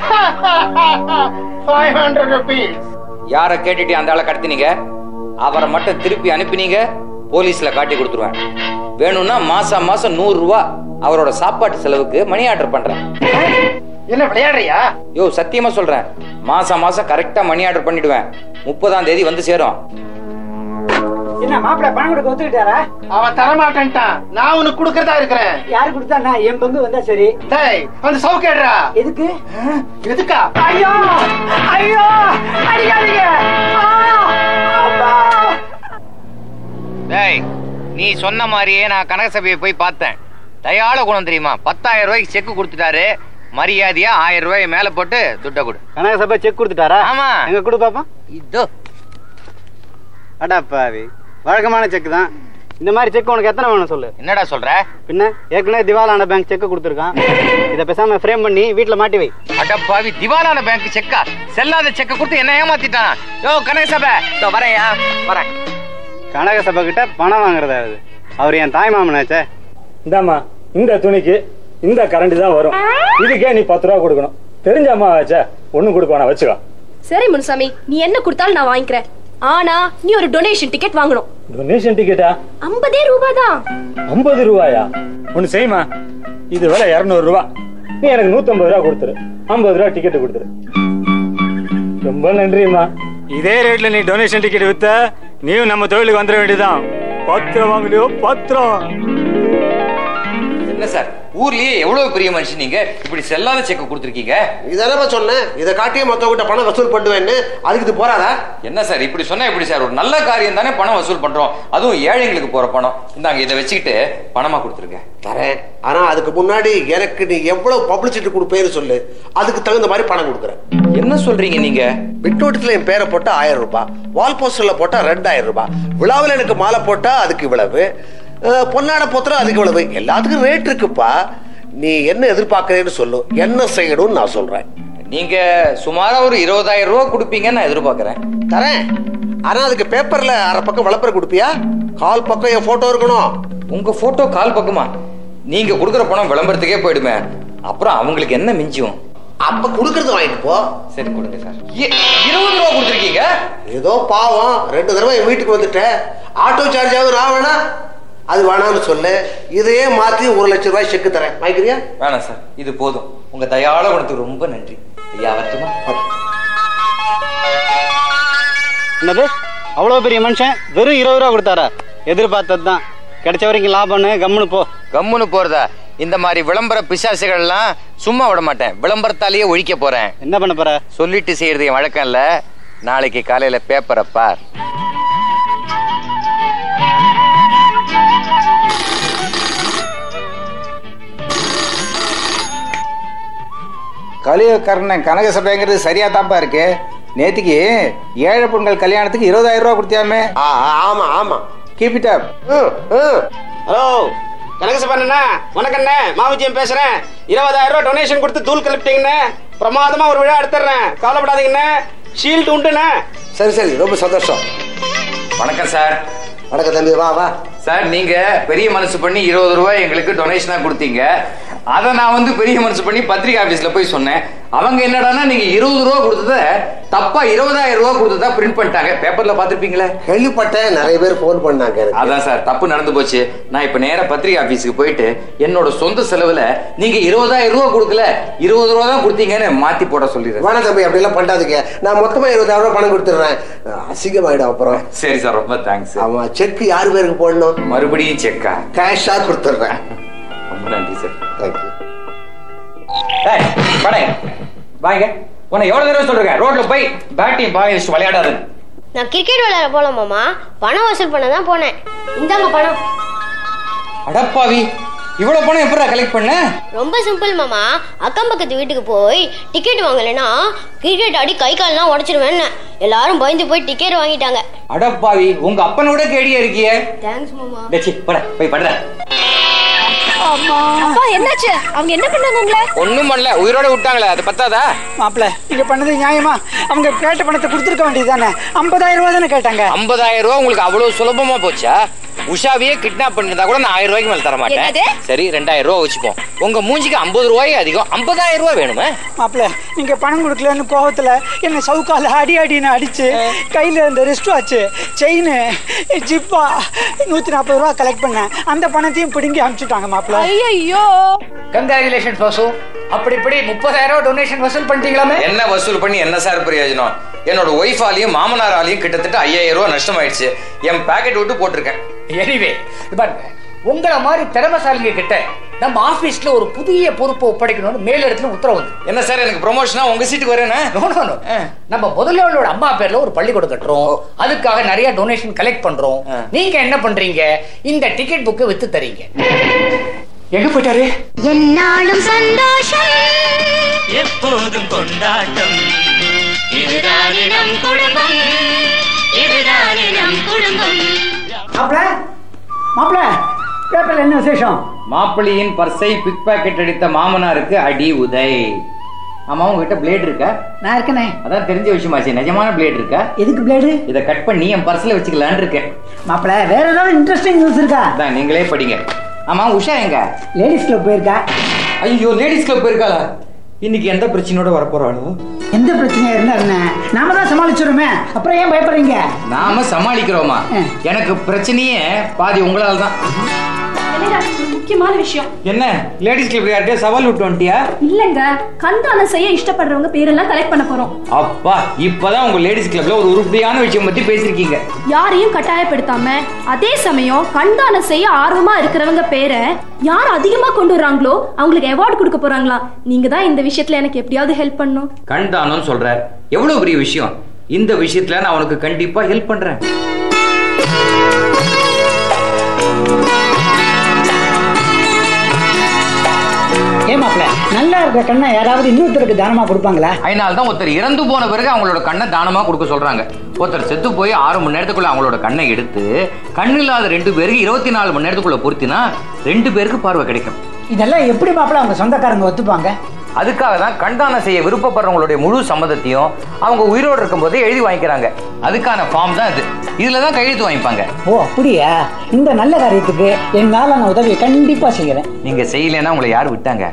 S21: ஃபைவ் ஹண்ட்ரட் ருபீஸ்
S10: யார கேட்டுட்டு அந்த ஆளை கடத்தினீங்க அவரை மட்டும் திருப்பி அனுப்பினீங்க போலீஸ்ல காட்டி கொடுத்துருவேன் வேணும்னா மாசம் மாசம் நூறு ரூபா அவரோட சாப்பாட்டு செலவுக்கு மணி ஆர்டர் பண்றேன்
S21: என்ன விளையாடுறியா
S10: யோ சத்தியமா சொல்றேன் மாசம் மாசம் கரெக்டா மணி ஆர்டர் பண்ணிடுவேன் முப்பதாம் தேதி வந்து சேரும்
S6: என்ன மாப்பிள்ளை பணம் கொடுக்க ஒத்துக்கிட்டாரா
S21: அவன் தரமாட்டேன்ட்டான் நான் உனக்கு கொடுக்கறதா இருக்கிறேன்
S6: யாரு கொடுத்தா நான் என் பங்கு வந்தா சரி
S21: டேய் அந்த சவுக்கேடுறா
S6: எதுக்கு
S21: எதுக்கா
S6: ஐயோ ஐயோ அடிக்காதீங்க ஆ, அப்பா.
S10: டேய் நீ சொன்ன மாதிரியே நான் கனகசபையை போய் பார்த்தேன் தயால குணம் தெரியுமா பத்தாயிரம் ரூபாய்க்கு செக் கொடுத்துட்டாரு மரியாதையா ஆயிரம் ரூபாய் மேல போட்டு துட்டை கொடு
S19: கனகசபை செக் கொடுத்துட்டாரா
S10: ஆமா.
S19: எங்க கொடு பாப்போம்
S10: இதோ
S19: அடா பாவி வழக்கமான செக் தான் இந்த மாதிரி செக் உனக்கு எத்தனை வேணும் சொல்லு
S10: என்னடா சொல்ற
S19: பின்ன ஏற்கனவே திவாலான பேங்க் செக் கொடுத்துருக்கான் இதை பேசாம ஃப்ரேம் பண்ணி வீட்டுல மாட்டி வை
S10: அடப்பாவி திவாலான பேங்க் செக்கா செல்லாத செக்க கொடுத்து என்ன ஏமாத்திட்டான் யோ கனகசபை இதோ வரேன்யா வரேன்
S19: கனகசபை கிட்ட பணம் வாங்குறதா அது அவர் என் தாய் மாமனாச்சே
S14: இந்தாம்மா இந்த துணிக்கு இந்த கரண்ட் தான் வரும் இதுக்கே நீ பத்து ரூபா கொடுக்கணும் தெரிஞ்ச அம்மா ஆச்சே ஒண்ணு கொடுப்பானா வச்சுக்கோ
S5: சரி முனுசாமி நீ என்ன கொடுத்தாலும் நான் வாங்கிக்கிறேன் ஆனா நீ ஒரு டொனேஷன் டிக்கெட் வாங்கணும்
S14: டொனேஷன் டிக்கெட்டா
S5: ஐம்பதே ரூபாய் தான்
S14: ஐம்பது ரூபாயா ஒண்ணு செய்யுமா இது விலை இருநூறு ரூபா நீ எனக்கு நூத்தம்பது ரூபா கொடுத்துரு ஐம்பது ரூபா டிக்கெட் கொடுத்துரு ரொம்ப நன்றிம்மா இதே ரேட்ல நீ டொனேஷன் டிக்கெட் வித்த நீயும் நம்ம தொழிலுக்கு வந்துட வேண்டியதுதான் பத்திரம் வாங்கலையோ பத்திரம்
S10: என்ன சார் ஊர்லயே எவ்வளவு பெரிய மனுஷன் நீங்க இப்படி செல்லாத செக் கொடுத்துருக்கீங்க
S24: இதானப்பா சொன்னேன் இதை காட்டியே மத்தவங்கிட்ட பணம் வசூல் பண்ணுவேன்னு அதுக்கு இது போறாதா
S10: என்ன சார் இப்படி சொன்னா எப்படி சார் ஒரு நல்ல காரியம் தானே பணம் வசூல் பண்றோம் அதுவும் ஏழைங்களுக்கு போற பணம் இந்தாங்க இதை வச்சுக்கிட்டு பணமா கொடுத்துருங்க
S24: தரேன் ஆனா அதுக்கு முன்னாடி எனக்கு நீ எவ்வளவு பப்ளிசிட்டி கொடுப்பேன்னு சொல்லு அதுக்கு தகுந்த மாதிரி பணம் கொடுக்குறேன்
S10: என்ன சொல்றீங்க நீங்க
S24: பிட்டோட்டத்துல என் பேரை போட்டா ஆயிரம் ரூபாய் வால் போஸ்டர்ல போட்டா ரெண்டாயிரம் ரூபாய் விழாவில் எனக்கு மாலை போட்டா அதுக்கு இவ்வளவு அஹ், பொன்னாடை போத்துறா அதுக்கு இவ்வளவு எல்லாத்துக்கும் ரேட் இருக்குப்பா நீ என்ன எதிர்பார்க்கறேன்னு சொல்லு என்ன செய்யணும்னு நான் சொல்றேன்
S10: நீங்க சுமாரா ஒரு இருபதாயிரம் ரூபாய் கொடுப்பீங்கன்னு நான் எதிர்பார்க்கறேன்
S24: தரேன் ஆனா அதுக்கு பேப்பர்ல அரை பக்கம் விளம்பரம் கொடுப்பியா கால் பக்கம் என் போட்டோ இருக்கணும்
S10: உங்க போட்டோ கால் பக்கமா நீங்க கொடுக்குற பணம் விளம்பரத்துக்கே போயிடுமே அப்புறம் அவங்களுக்கு என்ன மிஞ்சும்
S24: அப்ப கொடுக்கறது வாங்கிட்டு போ
S10: சரி கொடுங்க சார் இருபது ரூபா கொடுத்துருக்கீங்க
S24: ஏதோ பாவம் ரெண்டு தடவை என் வீட்டுக்கு வந்துட்டேன் ஆட்டோ சார்ஜாவது நான் வேணா அது வேணாம்னு சொல்லு இதையே மாத்தி ஒரு லட்சம் ரூபாய் செக்கு தரேன் வாங்கிக்கிறியா
S10: வேணாம் சார் இது போதும் உங்க தயாள குணத்துக்கு ரொம்ப நன்றி ஐயா வரட்டுமா
S19: என்னது அவ்வளோ பெரிய மனுஷன் வெறும் இருபது ரூபா கொடுத்தாரா எதிர்பார்த்தது தான் கிடைச்ச வரைக்கும் லாபம்னு கம்முன்னு போ
S11: கம்முன்னு போறதா இந்த மாதிரி விளம்பர பிசாசுகள் எல்லாம் சும்மா விட மாட்டேன் விளம்பரத்தாலேயே ஒழிக்க போறேன்
S19: என்ன பண்ண போற
S11: சொல்லிட்டு செய்யறது என் வழக்கம் இல்ல நாளைக்கு காலையில பேப்பரை பார்
S16: கலியுகர்ணன் கனக சபைங்கிறது சரியா தாப்பா இருக்கு நேத்திக்கு ஏழை பெண்கள் கல்யாணத்துக்கு இருபதாயிரம் ரூபாய் கொடுத்தியாமே
S24: ஆமா ஆமா
S16: கீப் இட் அப்
S2: ஹலோ கனகசபண்ணா வணக்கண்ணே மாவுஜியம் பேசுறேன் இருபதாயிரம் ரூபாய் டொனேஷன் கொடுத்து தூள் கிளப்பிட்டீங்கண்ணே பிரமாதமா ஒரு விழா எடுத்துறேன் கவலைப்படாதீங்கண்ணே ஷீல்டு உண்டுண்ணே
S24: சரி சரி ரொம்ப சந்தோஷம்
S11: வணக்கம் சார்
S24: வணக்கம் தம்பி வா வா
S11: சார் நீங்க பெரிய மனசு பண்ணி இருபது ரூபாய் எங்களுக்கு டொனேஷனா கொடுத்தீங்க அதை நான் வந்து பெரிய மனசு பண்ணி பத்திரிகை ஆபீஸ்ல போய் சொன்னேன் அவங்க என்னடான்னா நீங்க இருபது ரூபா கொடுத்தத தப்பா இருபதாயிரம் ரூபா கொடுத்ததா பிரிண்ட் பண்ணிட்டாங்க பேப்பர்ல பாத்திருப்பீங்களே
S24: கேள்விப்பட்டேன் நிறைய பேர் ஃபோன் பண்ணாங்க எனக்கு
S11: அதான் சார் தப்பு நடந்து போச்சு நான் இப்ப நேரா பத்திரிகை ஆபீஸுக்கு போயிட்டு என்னோட சொந்த செலவுல நீங்க இருபதாயிரம் ரூபா கொடுக்கல இருபது ரூபா தான் கொடுத்தீங்கன்னு மாத்தி போட சொல்லிடுறேன்
S24: வேணாம் தம்பி அப்படிலாம் பண்ணாதீங்க நான் மொத்தமா இருபதாயிரம் ரூபாய் பணம் கொடுத்துடுறேன் அசிங்கமாயிடும் அப்புறம்
S11: சரி சார் ரொம்ப தேங்க்ஸ்
S24: ஆமா செக் யார் பேருக்கு போடணும்
S11: மறுபடியும் செக்கா
S24: கேஷா கொடுத்துடுறேன்
S11: ரொம்ப நன்றி சார்
S24: தேங்க்யூ
S11: ஏய், படே வாங்க உன்னை எவ்வளவு தடவை சொல்றேன் ரோட்ல போய் பேட்டிங் பாய் விளையாடாது
S8: நான் கிரிக்கெட் விளையாட போல மாமா பணம் வசூல் பண்ண தான் போனேன் இந்தாங்க பணம்
S11: அடப்பாவி இவ்வளவு பணம் எப்படா கலெக்ட் பண்ண
S8: ரொம்ப சிம்பிள் மாமா அக்கம் பக்கத்து வீட்டுக்கு போய் டிக்கெட் வாங்கலைன்னா கிரிக்கெட் ஆடி கை கால்லாம் உடச்சிருவேன்னு எல்லாரும் பயந்து போய் டிக்கெட் வாங்கிட்டாங்க
S11: அடப்பாவி உங்க அப்பனோட கேடியா இருக்கியே
S8: தேங்க்ஸ் மாமா
S11: டேச்சி பட போய் படுற
S5: அப்பா என்னாச்சு அவங்க என்ன பண்ணாங்க உங்களை
S11: ஒண்ணும் பண்ணல உயிரோட விட்டாங்களே அது பத்தாதா
S6: மாப்பிள்ள நீங்க பண்ணது நியாயமா அவங்க கேட்ட பணத்தை கொடுத்துருக்க வேண்டியதுதானே ஐம்பதாயிரம் ரூபாய் தானே கேட்டாங்க
S11: ஐம்பதாயிரம் ரூபாய் உங்களுக்கு அவ்வளவு சுலபமா போச்சா உஷாவையே கிட்னாப் பண்ணிருந்தா கூட நான் ஆயிரம் ரூபாய்க்கு மேல தர மாட்டேன்
S6: என்னது?
S11: சரி ரெண்டாயிரம் ரூபாய் வச்சுப்போம் உங்க மூஞ்சிக்கு ஐம்பது ரூபாய் அதிகம் ஐம்பதாயிரம் ரூபாய் வேணுமே
S6: மாப்பிள்ள நீங்க பணம் கொடுக்கலன்னு கோவத்துல என்ன சவுக்கால அடி அடின்னு அடிச்சு கையில இருந்த ரெஸ்ட் வாட்ச் செயின் ஜிப்பா நூத்தி நாற்பது ரூபா கலெக்ட் பண்ணேன் அந்த பணத்தையும் பிடுங்கி அனுப்பிச்சுட்டாங்க மாப்பிள்ள
S23: ஐயோ கங்க்ராச்சுலேஷன் வாசு அப்படி இப்படி முப்பதாயிரம் ரூபாய் டொனேஷன் வசூல் பண்ணிட்டீங்களாமே
S11: என்ன வசூல் பண்ணி என்ன சார் பிரயோஜனம் என்னோட ஒய்ஃபாலையும் மாமனாராலையும் கிட்டத்தட்ட ஐயாயிரம் ரூபாய் நஷ்டமாயிடுச்சு என் பாக்கெட் விட்டு போட்டிருக்கேன்
S23: எனிவே பாருங்க உங்களை மாதிரி திறமசாலிங்க கிட்ட நம்ம ஆபீஸ்ல ஒரு புதிய பொறுப்பை ஒப்படைக்கணும்னு மேல இடத்துல உத்தரவு வந்து
S11: என்ன சார் எனக்கு ப்ரொமோஷனா உங்க சீட்டுக்கு வரேனா
S23: நோ நோ நோ நம்ம முதலாளியோட அம்மா பேர்ல ஒரு பள்ளிக்கூடம் கட்டுறோம் அதுக்காக நிறைய டொனேஷன் கலெக்ட் பண்றோம் நீங்க என்ன பண்றீங்க இந்த டிக்கெட் புக்கை வித்து தரீங்க எங்க போயிட்டாரு
S3: என்னாலும் சந்தோஷம் எப்போதும் கொண்டாட்டம் இதுதானே நம் குடும்பம் இதுதானே நம் குடும்பம்
S6: மாப்பிள்ள மாப்பிள்ள பேப்பர்ல என்ன விசேஷம்
S10: மாப்பிள்ளையின் பர்ஸை பிக் பாக்கெட் அடித்த மாமனாருக்கு அடி உதை ஆமா உங்ககிட்ட பிளேட் இருக்கா
S6: நான் இருக்கனே
S10: அதான் தெரிஞ்ச விஷயமாச்சு நிஜமான பிளேட் இருக்கா
S6: எதுக்கு பிளேடு
S10: இதை கட் பண்ணி என் பர்ஸ்ல வச்சுக்கலான்னு இருக்கேன்
S6: மாப்பிள்ள வேற ஏதாவது இன்ட்ரெஸ்டிங் நியூஸ் இருக்கா
S10: அதான் நீங்களே படிங்க ஆமா உஷா எங்க
S6: லேடிஸ் கிளப் போயிருக்கா
S10: ஐயோ லேடிஸ் கிளப் போயிருக்காளா இன்னைக்கு எந்த பிரச்சனையோட வரப்போறாளோ
S6: எந்த பிரச்சனையா இருந்தா என்ன நாம தான் சமாளிச்சிருமே அப்புறம் ஏன் பயப்படுறீங்க
S10: நாம சமாளிக்கிறோமா எனக்கு பிரச்சனையே பாதி உங்களால தான்
S5: முக்கியமான விஷயம்
S10: என்ன லேடிஸ் கிளப் யார்கிட்ட சவால் விட்டு வந்துட்டியா
S5: இல்லங்க கண்தானம் செய்ய இஷ்டப்படுறவங்க பேரெல்லாம் கலெக்ட் பண்ண போறோம்
S10: அப்பா இப்பதான் உங்க லேடிஸ் கிளப்ல ஒரு உருப்படியான விஷயம் பத்தி பேசிருக்கீங்க
S5: யாரையும் கட்டாயப்படுத்தாம அதே சமயம் கண்தானம் செய்ய ஆர்வமா இருக்கிறவங்க பேரை யார் அதிகமா கொண்டு வர்றாங்களோ அவங்களுக்கு அவார்ட் கொடுக்க போறாங்களா நீங்க தான் இந்த விஷயத்துல எனக்கு எப்படியாவது ஹெல்ப் பண்ணும்
S10: கண் தானம்னு சொல்ற எவ்வளவு பெரிய விஷயம் இந்த விஷயத்துல நான் உனக்கு கண்டிப்பா ஹெல்ப் பண்றேன்
S6: ஏன் மாப்பிள்ள நல்லா இருக்க கண்ணை யாராவது இன்னொருத்தருக்கு தானமா கொடுப்பாங்களா
S10: அதனால தான் ஒருத்தர் இறந்து போன பிறகு அவங்களோட கண்ணை தானமா கொடுக்க சொல்றாங்க ஒருத்தர் செத்து போய் ஆறு மணி நேரத்துக்குள்ள அவங்களோட கண்ணை எடுத்து கண் இல்லாத ரெண்டு பேருக்கு இருபத்தி நாலு மணி நேரத்துக்குள்ள பொருத்தினா ரெண்டு பேருக்கு பார்வை கிடைக்கும்
S6: இதெல்லாம் எப்படி மாப்பிள்ள அவங்க சொந்தக்காரங்க ஒத்துப்பாங்க
S10: அதுக்காக தான் கண்தானம் செய்ய விருப்பப்படுறவங்களுடைய முழு சம்மதத்தையும் அவங்க உயிரோடு இருக்கும்போதே எழுதி வாங்கிக்கிறாங்க அதுக்கான ஃபார்ம் தான் இது இதுல தான் கையெழுத்து வாங்கிப்பாங்க
S6: ஓ அப்படியா இந்த நல்ல காரியத்துக்கு என்னால நான் உதவியை கண்டிப்பா செய்யறேன்
S10: நீங்க செய்யலைன்னா உங்களை யார் விட்டாங்க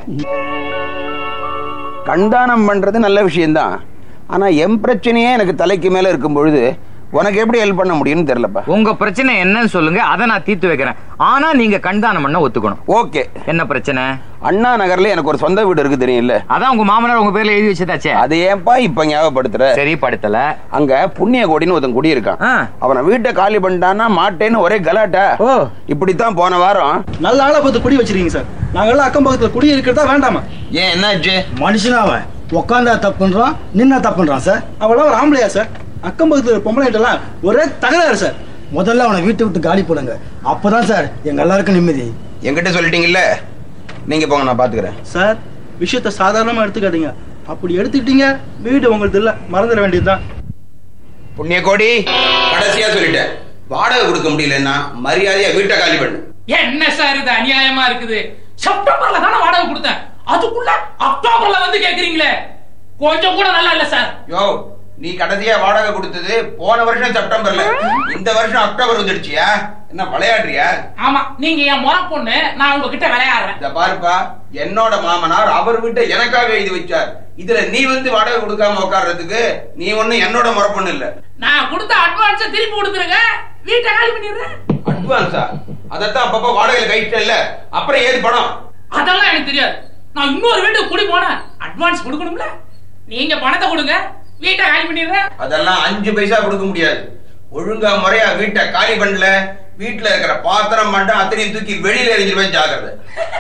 S9: கண்தானம் பண்ணுறது நல்ல விஷயம்தான் ஆனால் என் பிரச்சனையே எனக்கு தலைக்கு மேலே இருக்கும் பொழுது
S2: உனக்கு எப்படி ஹெல்ப் பண்ண முடியும்னு தெரியலப்பா
S10: உங்க பிரச்சனை என்னன்னு சொல்லுங்க அதை நான் தீர்த்து வைக்கிறேன் ஆனா நீங்க கண்தானம் பண்ண ஒத்துக்கணும்
S2: ஓகே
S10: என்ன பிரச்சனை
S2: அண்ணா நகர்ல எனக்கு ஒரு சொந்த வீடு இருக்கு தெரியும்ல
S10: அதான் உங்க மாமனார் உங்க பேர்ல எழுதி வச்சதாச்சே
S2: அது ஏன்பா இப்ப ஞாபகப்படுத்துற
S10: சரி படுத்தல
S2: அங்க புண்ணிய கோடின்னு ஒருத்தன் குடியிருக்கான் அவனை வீட்டை காலி பண்ணிட்டான்னா மாட்டேன்னு ஒரே கலாட்டா இப்படித்தான் போன வாரம்
S20: நல்ல ஆளா பார்த்து குடி வச்சிருக்கீங்க சார் நாங்கெல்லாம் அக்கம் பக்கத்துல குடி இருக்கிறதா வேண்டாமா
S2: ஏன் என்னாச்சு
S20: மனுஷனா அவன் உட்காந்தா தப்புன்றான் நின்னா தப்புன்றான் சார் அவெல்லாம் ஒரு ஆம்பளையா சார் அக்கம் பக்கத்துல பொம்பளைட்டெல்லாம் ஒரே தகராறு சார் முதல்ல அவனை வீட்டை விட்டு காலி போடுங்க அப்பதான் சார் எங்க எல்லாருக்கும் நிம்மதி
S2: என்கிட்ட சொல்லிட்டீங்கல்ல நீங்க போங்க நான் பாத்துக்கிறேன்
S20: சார் விஷயத்த சாதாரணமா எடுத்துக்காதீங்க அப்படி எடுத்துக்கிட்டீங்க வீடு உங்களுக்கு இல்ல மறந்துட வேண்டியதுதான்
S2: புண்ணிய கோடி கடைசியா சொல்லிட்டேன் வாடகை கொடுக்க முடியலன்னா மரியாதையா வீட்டை காலி பண்ணு
S7: என்ன சார் இது அநியாயமா இருக்குது செப்டம்பர்ல தானே வாடகை கொடுத்தேன் அதுக்குள்ள அக்டோபர்ல வந்து கேக்குறீங்களே கொஞ்சம் கூட நல்லா இல்ல சார்
S2: யோ நீ கடைசியா வாடகை கொடுத்தது போன வருஷம் செப்டம்பர்ல இந்த வருஷம் அக்டோபர் வந்துடுச்சியா என்ன விளையாடுறியா
S7: ஆமா நீங்க என் முறை பொண்ணு நான் உங்ககிட்ட விளையாடுறேன்
S2: இந்த பாருப்பா என்னோட மாமனார் அவர் வீட்டை எனக்காக எழுதி வச்சார் இதுல நீ வந்து வாடகை கொடுக்காம உட்கார்றதுக்கு நீ ஒண்ணு என்னோட முறை பொண்ணு இல்ல
S7: நான் கொடுத்த அட்வான்ஸ திருப்பி கொடுத்துருங்க வீட்டை காலி பண்ணிடுறேன்
S2: அட்வான்ஸா அதத்தான் அப்பப்ப வாடகையில கைட்டல அப்புறம் ஏது பணம்
S7: அதெல்லாம் எனக்கு தெரியாது நான் இன்னொரு வீட்டுக்கு குடி போனேன் அட்வான்ஸ் கொடுக்கணும்ல நீங்க பணத்தை கொடுங்க வீட்டை காலி பண்ணிடுறேன்
S2: அதெல்லாம் அஞ்சு பைசா கொடுக்க முடியாது ஒழுங்கா முறையா வீட்டை காலி பண்ணல வீட்டுல இருக்கிற பாத்திரம் மட்டும் அத்தனையும் தூக்கி வெளியில எரிஞ்சிருவேன் ஜாக்கிரதை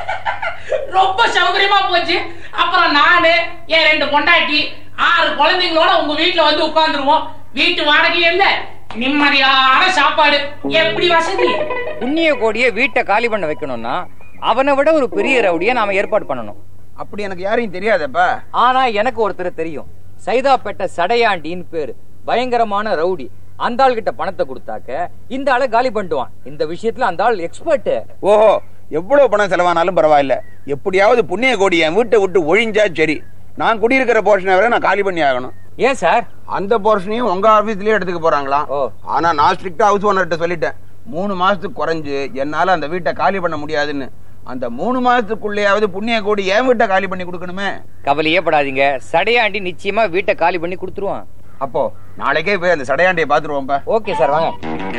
S7: ரொம்ப சௌகரியமா போச்சு அப்புறம் நானு என் ரெண்டு பொண்டாட்டி ஆறு குழந்தைங்களோட உங்க வீட்டுல வந்து உட்கார்ந்துருவோம் வீட்டு வாடகை இல்ல நிம்மதியான சாப்பாடு எப்படி வசதி
S1: புண்ணிய கோடிய வீட்டை காலி பண்ண வைக்கணும்னா அவனை விட ஒரு பெரிய ரவுடிய நாம ஏற்பாடு பண்ணணும்
S2: அப்படி எனக்கு யாரையும் தெரியாதப்பா
S1: ஆனா எனக்கு ஒருத்தர் தெரியும் சைதாப்பேட்டை சடையாண்டின்னு பேரு பயங்கரமான ரவுடி அந்த ஆள் கிட்ட பணத்தை கொடுத்தாக்க இந்த ஆளை காலி பண்ணிடுவான் இந்த விஷயத்துல அந்த ஆள் எக்ஸ்பர்ட்
S2: ஓஹோ எவ்வளவு பணம் செலவானாலும் பரவாயில்ல எப்படியாவது புண்ணிய கோடி என் வீட்டை விட்டு ஒழிஞ்சா சரி நான் குடியிருக்கிற போர்ஷனை வரை நான் காலி பண்ணி ஆகணும்
S1: ஏன் சார்
S2: அந்த போர்ஷனையும் உங்க ஆபீஸ்லயே எடுத்துக்க போறாங்களாம் ஆனா நான் ஸ்ட்ரிக்டா ஹவுஸ் ஓனர்கிட்ட சொல்லிட்டேன் மூணு மாசத்துக்கு குறைஞ்சு என்னால அந்த வீட்டை காலி பண்ண முடியாதுன்னு அந்த மூணு மாசத்துக்குள்ளேயாவது புண்ணிய கோடி என் வீட்டை காலி பண்ணி கொடுக்கணுமே
S1: கவலையே படாதீங்க சடையாண்டி நிச்சயமா வீட்டை காலி பண்ணி கொடுத்துருவான்
S2: அப்போ நாளைக்கே போய் அந்த சடையாண்டியை பாத்துருவோம்ப்பா
S1: ஓகே சார் வாங்க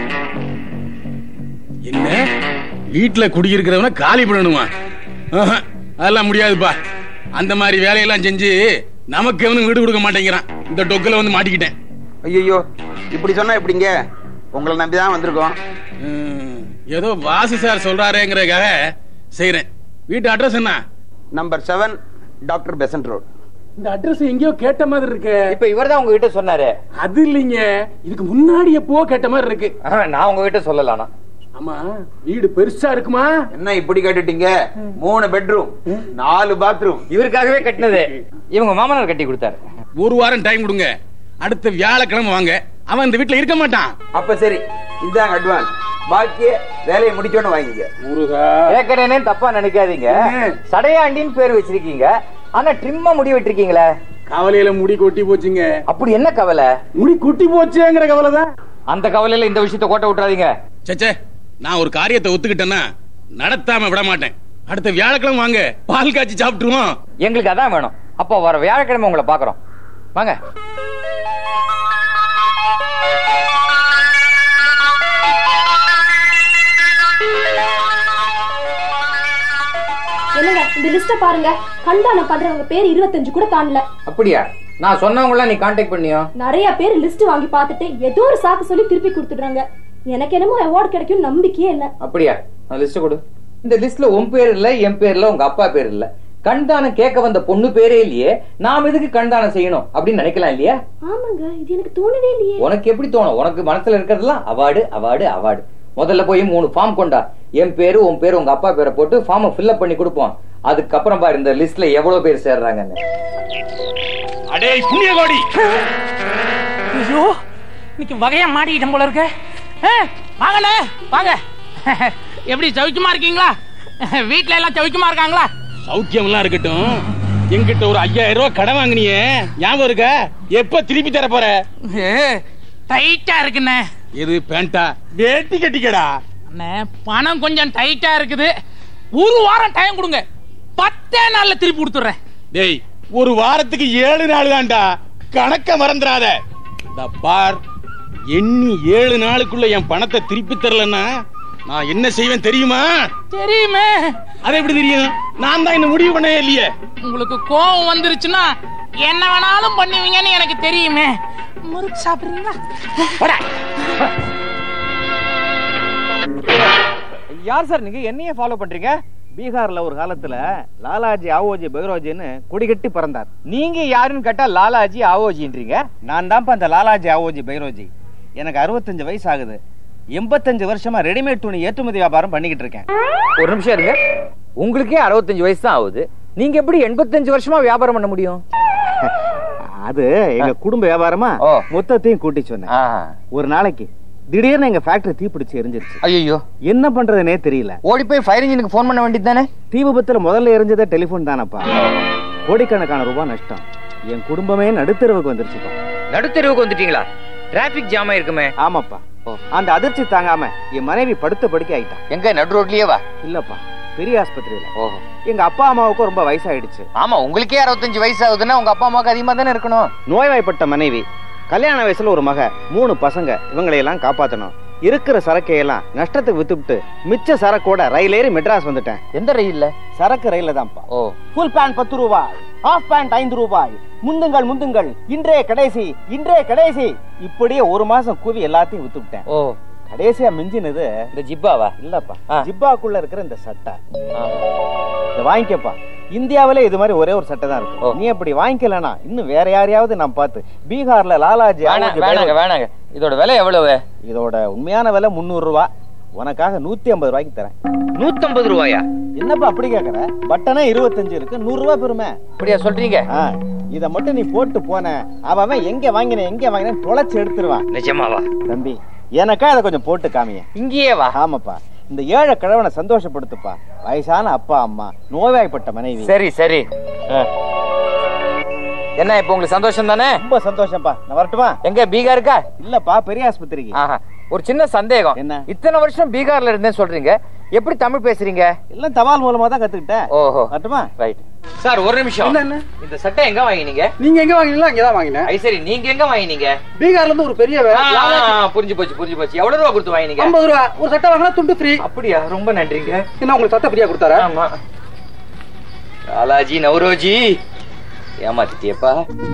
S9: என்ன வீட்டுல குடியிருக்கிறவன காலி பண்ணணுமா ஆஹா, அதெல்லாம் முடியாதுப்பா அந்த மாதிரி வேலையெல்லாம் செஞ்சு நமக்கு எவனும் வீடு கொடுக்க மாட்டேங்கிறான் இந்த டொக்குல வந்து மாட்டிக்கிட்டேன்
S2: ஐயோ இப்படி சொன்னா எப்படிங்க உங்களை நம்பிதான் வந்திருக்கோம்
S9: ம், ஏதோ வாசு சார் சொல்றாருங்கிறதுக்காக செய்யறேன் வீட்டு அட்ரஸ் என்ன
S2: number seven doctor Besant road
S9: இந்த அட்ரஸ் எங்கேயோ கேட்ட மாதிரி இருக்கு
S1: இப்ப இவர்தான் உங்ககிட்ட சொன்னாரு
S9: அது இல்லைங்க இதுக்கு முன்னாடி எப்போ கேட்ட மாதிரி இருக்கு
S1: நான் உங்ககிட்ட சொல்லலாம்னா
S9: ஆமா வீடு பெருசா இருக்குமா
S2: என்ன இப்படி கேட்டுட்டீங்க மூணு பெட்ரூம் நாலு பாத்ரூம்
S1: இவருக்காகவே கட்டினது இவங்க மாமனார் கட்டி கொடுத்தாரு
S9: ஒரு வாரம் டைம் கொடுங்க அடுத்த வியாழக்கிழமை வாங்க அவன் இந்த வீட்டுல இருக்க மாட்டான்
S2: அப்ப சரி இதாங்க அட்வான்ஸ் பாக்கிய வேலையை முடிச்சோன்னு வாங்கிக்க
S9: முருகா
S1: கேட்கறேனே தப்பா நினைக்காதீங்க சடையாண்டின்னு பேர் வச்சிருக்கீங்க ஆனா ட்ரிம்மா முடி விட்டுருக்கீங்களே
S9: கவலையில முடி கொட்டி போச்சுங்க
S1: அப்படி என்ன கவலை
S9: முடி கொட்டி போச்சுங்கிற கவலை தான்
S1: அந்த கவலையில இந்த விஷயத்த கோட்டை விட்டுறாதீங்க
S9: சச்சே நான் ஒரு காரியத்தை ஒத்துக்கிட்டேன்னா நடத்தாம விட மாட்டேன் அடுத்த வியாழக்கிழமை வாங்க பால் காய்ச்சி சாப்பிட்டுருவோம்
S1: எங்களுக்கு அதான் வேணும் அப்போ வர வியாழக்கிழமை உங்களை பாக்குறோம் வாங்க
S5: என்னங்க இந்த லிஸ்ட பாருங்க கண்தானம் பண்றவங்க பேர் இருபத்தஞ்சு கூட தாண்டல
S1: அப்படியா நான் சொன்னவங்கள நீ கான்டாக்ட் பண்ணியோ
S5: நிறைய பேர் லிஸ்ட் வாங்கி பார்த்துட்டு ஏதோ ஒரு சாக்கு சொல்லி திருப்பி கொடுத்துடுறாங்க எனக்கு என்னமோ அவார்டு கிடைக்கும் நம்பிக்கையே இல்ல
S1: அப்படியா நான் லிஸ்ட் கொடு இந்த லிஸ்ட்ல உன் பேர் இல்ல என் பேர் இல்ல உங்க அப்பா பேர் இல்ல கண்தானம் கேட்க வந்த பொண்ணு பேரே இல்லையே நாம் எதுக்கு கண்தானம் செய்யணும் அப்படின்னு நினைக்கலாம் இல்லையா
S5: ஆமாங்க இது எனக்கு தோணவே இல்லையே
S1: உனக்கு எப்படி தோணும் உனக்கு மனசுல இருக்கிறதெல்லாம் அவார்டு அவார்டு அவார்டு முதல்ல போய் மூணு ஃபார்ம் கொண்டா என் பேரு உன் பேரு உங்க அப்பா பேரை போட்டு ஃபார்மை ஃபில்அப் பண்ணி கொடுப்போம் அதுக்கப்புறம் பாரு இந்த லிஸ்ட்ல எவ்வளவு பேர் சேர்றாங்கன்னு
S9: அடே புண்ணியகோடி
S7: ஐயோ இன்னைக்கு வகையா மாட்டிக்கிட்டேன் போல இருக்க ஆ, வாங்கண்ணே வாங்க எப்படி சௌக்கியமா இருக்கீங்களா வீட்ல எல்லாம் சௌக்கியமா இருக்காங்களா
S9: சௌக்கியம் எல்லாம் இருக்கட்டும் என்கிட்ட ஒரு ஐயாயிரம் ரூபாய் கடன் வாங்கினியே ஞாபகம் இருக்க எப்ப திருப்பி தர போற
S7: டைட்டா இருக்குண்ணே
S9: எது பேண்டா வேட்டி கட்டிக்கடா
S7: அண்ணே பணம் கொஞ்சம் டைட்டா இருக்குது ஒரு வாரம் டைம் கொடுங்க பத்தே நாள்ல திருப்பி கொடுத்துறேன்
S9: டேய் ஒரு வாரத்துக்கு ஏழு நாள் தான்டா கணக்க மறந்துடாத இந்த பார் எண்ணி ஏழு நாளுக்குள்ள என் பணத்தை திருப்பி தரலன்னா நான் என்ன செய்வேன் தெரியுமா
S7: தெரியுமே
S9: அது எப்படி தெரியும் நான் தான் இன்னும் முடிவு பண்ணவே இல்லையே
S7: உங்களுக்கு கோவம் வந்துருச்சுன்னா என்ன வேணாலும் பண்ணுவீங்கன்னு எனக்கு தெரியுமே முறுக்கு சாப்பிடுறீங்களா போடா.
S12: யார் சார் நீங்க என்னையே ஃபாலோ பண்றீங்க பீகார்ல ஒரு காலத்துல லாலாஜி ஆவோஜி பைரோஜின்னு குடிகட்டி பறந்தார் நீங்க யாருன்னு கேட்டா லாலாஜி ஆவோஜின்றீங்க நான் தான்ப்பா அந்த லாலாஜி ஆவோஜி பைரோஜி எனக்கு அறுபத்தஞ்சு வயசு ஆகுது எண்பத்தஞ்சு வருஷமா ரெடிமேட் துணி ஏற்றுமதி வியாபாரம் பண்ணிக்கிட்டு இருக்கேன்
S10: ஒரு நிமிஷம் இருங்க உங்களுக்கே அறுபத்தஞ்சு வயசு தான் ஆகுது நீங்க எப்படி எண்பத்தஞ்சு வருஷமா வியாபாரம் பண்ண முடியும்
S12: அது எங்க குடும்ப வியாபாரமா மொத்தத்தையும் கூட்டி சொன்னேன் ஒரு நாளைக்கு திடீர்னு எங்க ஃபேக்டரி தீப்பிடிச்சு எரிஞ்சிருச்சு
S10: ஐயோ
S12: என்ன பண்றதுனே தெரியல
S10: ஓடி போய் ஃபயர் இன்ஜினுக்கு ஃபோன் பண்ண வேண்டியது தானே
S12: தீ விபத்துல முதல்ல எரிஞ்சதே டெலிபோன் தானப்பா கோடிக்கணக்கான ரூபாய் நஷ்டம் என் குடும்பமே நடுத்தெருவுக்கு வந்துருச்சுப்பா
S10: நடுத்தெருவுக்கு வந்துட்டீங்களா டிராபிக் ஜாம் ஆயிருக்குமே
S12: ஆமாப்பா அந்த அதிர்ச்சி தாங்காம என் மனைவி படுத்த படுக்கை ஆயிட்டா
S10: எங்க நடு ரோட்லயே வா
S12: இல்லப்பா பெரிய ஆஸ்பத்திரியில எங்க அப்பா அம்மாவுக்கும் ரொம்ப வயசாயிடுச்சு
S10: ஆமா உங்களுக்கே அறுபத்தஞ்சு வயசு ஆகுதுன்னா உங்க அப்பா அம்மாவுக்கு அதிகமா தானே இருக்கணும்
S12: நோய்வாய்ப்பட்ட மனைவி கல்யாண வயசுல ஒரு மக மூணு பசங்க இவங்களை எல்லாம் காப்பாத்தணும் இருக்கிற சரக்கையெல்லாம் நஷ்டத்துக்கு வித்துவிட்டு மிச்ச சரக்கோட ரயில் ஏறி மெட்ராஸ் வந்துட்டேன்
S10: எந்த ரயில்ல
S12: சரக்கு ரயில்ல தான்ப்பா
S10: ஓ
S12: ஃபுல் பேண்ட் பத்து ரூபாய் ஹாஃப் பேண்ட் ஐந்து ரூபாய் முந்துங்கள் முந்துங்கள் இன்றே கடைசி இன்றே கடைசி இப்படியே ஒரு மாசம் கூவி எல்லாத்தையும் வித்துவிட்டேன்
S10: ஓ
S12: கடைசியா மிஞ்சினது
S10: இந்த ஜிப்பாவா
S12: இல்லப்பா ஜிப்பாக்குள்ள இருக்கிற இந்த சட்டை இத வாங்கிக்கப்பா இந்தியாவிலே இது மாதிரி ஒரே ஒரு சட்டை தான் இருக்கு நீ அப்படி வாங்கிக்கலனா இன்னும் வேற யாரையாவது நான் பார்த்து பீகார்ல லாலாஜி
S10: வேணாம்,
S12: ஆவோஜி
S10: வேணாங்க
S12: பைரோஜி-
S10: வேணாங்க இதோட விலை எவ்வளவு
S12: இதோட உண்மையான விலை முந்நூறு ரூபாய் உனக்காக நூத்தி ஐம்பது ரூபாய்க்கு தரேன்
S10: நூத்தம்பது ரூபாயா
S12: என்னப்பா அப்படி கேக்குற பட்டனே இருபத்தஞ்சு இருக்கு நூறு ரூபாய் பெருமை
S10: அப்படியா சொல்றீங்க
S12: இத மட்டும் நீ போட்டு போன அவன் அவன் எங்க வாங்கின எங்க வாங்கின தொலைச்சு எடுத்துருவான்
S10: நிஜமாவா
S12: தம்பி எனக்கா அதை கொஞ்சம் போட்டு காமிய
S10: இங்கேயே வா
S12: ஆமாப்பா இந்த ஏழை கிழவனை சந்தோஷப்படுத்துப்பா வயசான அப்பா அம்மா நோய்வாய்ப்பட்ட மனைவி
S10: சரி சரி என்ன இப்ப உங்களுக்கு சந்தோஷம் தானே
S12: ரொம்ப சந்தோஷம்ப்பா நான் வரட்டுமா
S10: எங்க பீகாருக்கா
S12: இல்லப்பா பெரிய ஆஸ்பத்திரிக்கு
S10: ஆஹா ஒரு சின்ன சந்தேகம்
S12: என்ன
S10: இத்தனை வருஷம் பீகார்ல இருந்தேன்னு சொல்றீங்க எப்படி தமிழ் பேசுறீங்க
S12: எல்லாம் தபால் மூலமா தான் கத்துக்கிட்டேன்
S10: ஓஹோ
S12: வரட்டுமா
S10: ரைட் சார் ஒரு நிமிஷம்
S20: என்ன, என்ன?
S10: இந்த சட்டை எங்க வாங்கினீங்க
S20: நீங்க எங்க வாங்கினீங்களோ அங்கதான் வாங்கினேன்
S10: ஐ சரி நீங்க எங்க வாங்கினீங்க
S20: பீகார்ல இருந்து ஒரு பெரிய
S10: ஆ,
S20: வே-
S10: ஆ, ஆ, புரிஞ்சு போச்சு புரிஞ்சு போச்சு எவ்வளவு ரூபா கொடுத்து வாங்கினீங்க
S20: ஐம்பது ரூபா ஒரு சட்டை வாங்கினா துண்டு ஃப்ரீ
S10: அப்படியா ரொம்ப நன்றிங்க
S20: என்ன உங்களுக்கு சட்டை ஃப்ரீயா கொடுத்தாரா
S10: ஆமா லாலாஜி நவரோஜி ஏமாத்திட்டியப்பா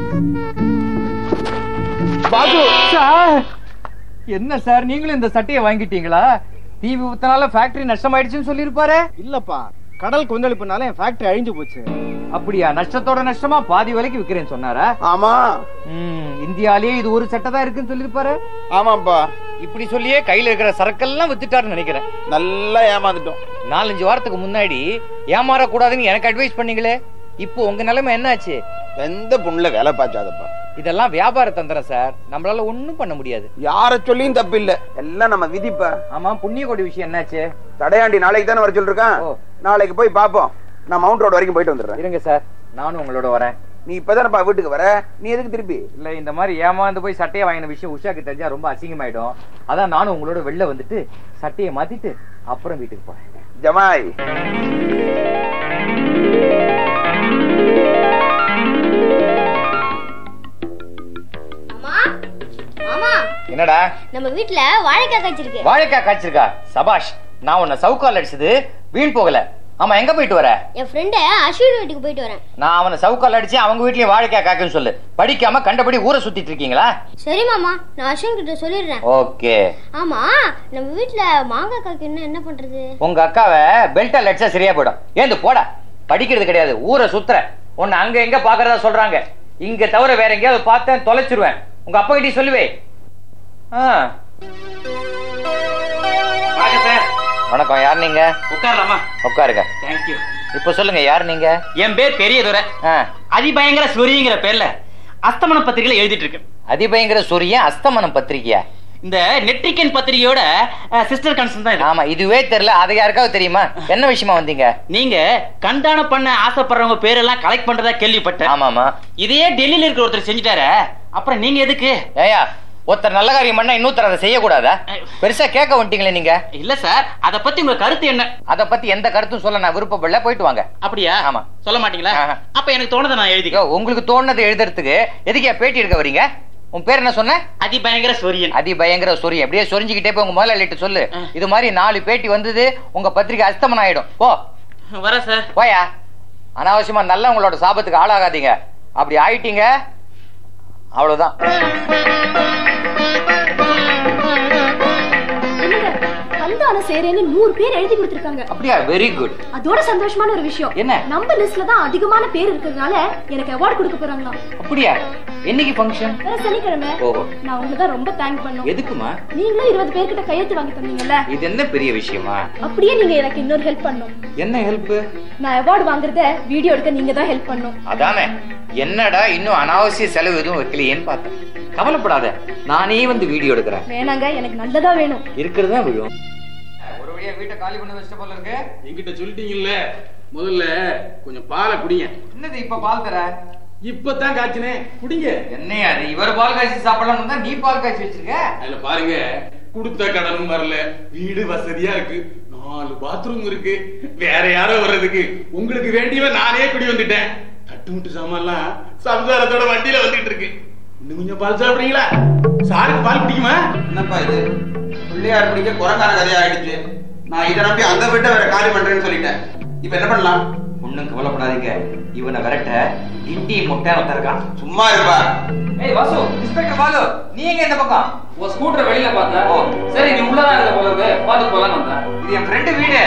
S10: பாபு சார் என்ன சார் நீங்களும் இந்த சட்டையை வாங்கிட்டீங்களா தீ விபத்தினால ஃபேக்டரி நஷ்டமாயிடுச்சுன்னு சொல்லியிருப்பாரு
S12: இல்லப்பா கடல் கொந்தளிப்புனால என் ஃபேக்டரி அழிஞ்சு போச்சு
S10: அப்படியா நஷ்டத்தோட நஷ்டமா பாதி விலைக்கு விக்கிறேன்னு சொன்னாரா
S2: ஆமா
S10: ம், இந்தியாலயே இது ஒரு சட்டை தான் இருக்குன்னு சொல்லியிருப்பாரு
S2: ஆமாப்பா
S10: இப்படி சொல்லியே கையில இருக்கிற சரக்கெல்லாம் வித்துட்டாருன்னு நினைக்கிறேன்
S2: நல்லா ஏமாந்துட்டோம்
S10: நாலஞ்சு வாரத்துக்கு முன்னாடி ஏமாறக்கூடாதுன்னு எனக்கு அட்வைஸ் பண்ணீங்களே இப்போ உங்க நிலைமை என்னாச்சு
S2: எந்த பொண்ணுல வேலை பாய்ச்சாதப்பா
S10: இதெல்லாம் வியாபார தந்திரம் சார் நம்மளால ஒண்ணும் பண்ண முடியாது
S2: யார சொல்லியும் தப்பு இல்ல எல்லாம் நம்ம விதிப்பா
S10: ஆமா புண்ணிய கொடி விஷயம் என்னாச்சு
S2: தடையாண்டி நாளைக்கு தானே வர சொல்லிருக்கான் நாளைக்கு போய் பாப்போம் நான் மவுண்ட் ரோடு வரைக்கும் போயிட்டு வந்துடுறேன்
S10: இருங்க சார் நானும் உங்களோட வரேன்
S2: நீ இப்பதானப்பா வீட்டுக்கு வர நீ எதுக்கு திருப்பி
S10: இல்ல இந்த மாதிரி ஏமாந்து போய் சட்டையை வாங்கின விஷயம் உஷாக்கு தெரிஞ்சா ரொம்ப அசிங்கமாயிடும் அதான் நானும் உங்களோட வெளில வந்துட்டு சட்டையை மாத்திட்டு அப்புறம் வீட்டுக்கு போறேன்
S2: ஜமாய்
S8: மாமா
S10: என்னடா
S8: நம்ம வீட்ல வாழைக்காய் காய்ச்சிருக்கு
S10: வாழைக்காய் காய்ச்சிருக்கா சபாஷ் நான் உன்னை சவுக்கால் அடிச்சது வீண் போகல ஆமா எங்க போயிட்டு வர
S8: என் ஃப்ரெண்டு அஸ்வின் வீட்டுக்கு போயிட்டு வரேன்
S10: நான் அவனை சவுக்கால் அடிச்சு அவங்க வீட்லயும் வாழைக்காய் காய்க்குன்னு சொல்லு படிக்காம கண்டபடி ஊரை சுத்திட்டு இருக்கீங்களா
S8: சரி மாமா நான் அஸ்வின் கிட்ட சொல்லிடுறேன்
S10: ஓகே
S8: ஆமா நம்ம வீட்ல மாங்காய் காய்க்கணும் என்ன பண்றது
S10: உங்க அக்காவை பெல்ட்டால் அடிச்சா சரியா போயிடும் ஏந்து போடா படிக்கிறது கிடையாது ஊரை சுத்துற உன்னை அங்க எங்க பாக்குறதா சொல்றாங்க இங்க தவிர வேற எங்கேயாவது பார்த்தேன் தொலைச்சிருவேன் உங்க அப்பா கிட்டே சொல்லுவே ஆ. வணக்கம் யார் நீங்க
S22: உட்காரலாமா
S10: உட்காருங்க
S22: தேங்க்யூ
S10: இப்ப சொல்லுங்க யார் நீங்க
S22: என் பேர் பெரியதுரை அதிபயங்கர சூரியங்கிற பேர்ல அஸ்தமன பத்திரிகையில எழுதிட்டு இருக்கேன்
S10: அதிபயங்கர சூரியன் அஸ்தமனம் பத்திரிகையா
S22: இந்த நெட்ரிகன் பத்திரிகையோட சிஸ்டர் கன்சர்ன் தான் இது
S10: ஆமா இதுவே தெரியல அது யாருக்காவது தெரியுமா என்ன விஷயமா வந்தீங்க
S22: நீங்க கண்தானம் பண்ண ஆசைப்படுறவங்க பேரெல்லாம் கலெக்ட் பண்றதா கேள்விப்பட்டேன்
S10: ஆமாமா
S22: இதையே டெல்லியில இருக்கிற ஒருத்தர் செஞ்சுட்டாரு அப்புறம் நீங்க எதுக்கு
S10: ஏயா ஒருத்தர் நல்ல காரியம் பண்ணா இன்னொருத்தர் அதை செய்யக்கூடாதா பெருசா கேட்க வந்துட்டீங்களே நீங்க
S22: இல்ல சார் அத பத்தி உங்க கருத்து என்ன
S10: அத பத்தி எந்த கருத்தும் சொல்ல நான் விருப்பப்படல போயிட்டு வாங்க
S22: அப்படியா
S10: ஆமா
S22: சொல்ல மாட்டீங்களா அப்ப எனக்கு தோணுதை நான் எழுதிக்க
S10: உங்களுக்கு தோணுனதை எழுதுறதுக்கு எதுக்கு பேட்டி எடுக்க வரீங்க
S1: உன் பேர் என்ன சொன்ன
S13: அதிபயங்கர சூரியன்
S1: அதிபயங்கர சூரியன் அப்படியே சொரிஞ்சுக்கிட்டே போய் உங்க முதலாளிட்டு சொல்லு இது மாதிரி நாலு பேட்டி வந்தது உங்க பத்திரிக்கை அஸ்தமனம் ஆயிடும் போ
S13: வர சார்
S1: போயா அனாவசியமா நல்ல உங்களோட சாபத்துக்கு ஆளாகாதீங்க அப்படி ஆயிட்டீங்க அவ்வளவுதான்
S5: கந்தான சேரேன்னு நூறு பேர் எழுதி கொடுத்திருக்காங்க
S1: அப்படியா வெரி குட்
S5: அதோட சந்தோஷமான ஒரு விஷயம்
S1: என்ன?
S5: நம்ம லிஸ்ட்ல தான் அதிகமான பேர் இருக்கிறதுனால எனக்கு அவார்ட் கொடுக்க போறாங்களாம்
S1: அப்படியா என்னைக்கு ஃபங்க்ஷன்
S5: வர சனிக்கிழமை
S1: ஓஹோ
S5: நான் உங்களுக்கு தான் ரொம்ப தேங்க் பண்ணோம்
S1: எதுக்குமா
S5: நீங்களும் இருபது பேர்கிட்ட கையெழுத்து வாங்கி தந்தீங்கல்ல
S1: இது என்ன பெரிய விஷயமா
S5: அப்படியே நீங்க எனக்கு இன்னொரு ஹெல்ப் பண்ணும்
S1: என்ன ஹெல்ப்
S5: நான் அவார்ட் வாங்குறத வீடியோ எடுக்க நீங்க தான் ஹெல்ப் பண்ணும்
S1: அதானே என்னடா இன்னும் அனாவசிய செலவு எதுவும் வைக்கலையேன்னு பார்த்தேன் கவலைப்படாத நானே வந்து வீடியோ எடுக்கிறேன்
S5: வேணாங்க எனக்கு நல்லதா வேணும்
S1: இருக்கிறதா விழும் ஒரு வழியா வீட்டை காலி பண்ண வச்சிட்ட போல இருக்கு
S9: என்கிட்ட சொல்லிட்டீங்கல்ல முதல்ல கொஞ்சம் பாலை குடிங்க
S1: என்னது இப்ப பால் தர
S9: இப்பதான் காய்ச்சினேன் குடிங்க
S1: என்னையா அது இவர் பால் காய்ச்சி சாப்பிடலாம்னு தான் நீ பால் காய்ச்சி வச்சிருக்க
S9: அதுல பாருங்க கொடுத்த கடனும் வரல வீடு வசதியா இருக்கு நாலு பாத்ரூம் இருக்கு வேற யாரோ வர்றதுக்கு உங்களுக்கு வேண்டியவன் நானே குடி வந்துட்டேன் தட்டு முட்டு சாமான்லாம் சம்சாரத்தோட வண்டியில வந்துட்டு இருக்கு இன்னும் கொஞ்சம் பால் சாப்பிடுறீங்களா சாருக்கு பால் பிடிக்குமா
S2: என்னப்பா இது பிள்ளையார் பிடிக்க குரங்கான கதையா ஆயிடுச்சு நான் இதை நம்பி அந்த வீட்டை வேற காலி பண்றேன்னு சொல்லிட்டேன் இப்ப என்ன பண்ணலாம்
S1: ஒண்ணும் கவலைப்படாதீங்க இவனை விரட்ட இண்டி முட்டை வந்திருக்கான்
S2: சும்மா இருப்பா
S1: ஏய் வாசு இன்ஸ்பெக்டர் பாலு நீ எங்க இந்த பக்கம்
S15: உன் ஸ்கூட்டர் வெளியில பார்த்தேன் சரி நீ உள்ளதான் இருக்க போல இருக்கு பாத்து போலாம் வந்தேன்
S1: இது என் ஃப்ரெண்டு வீடு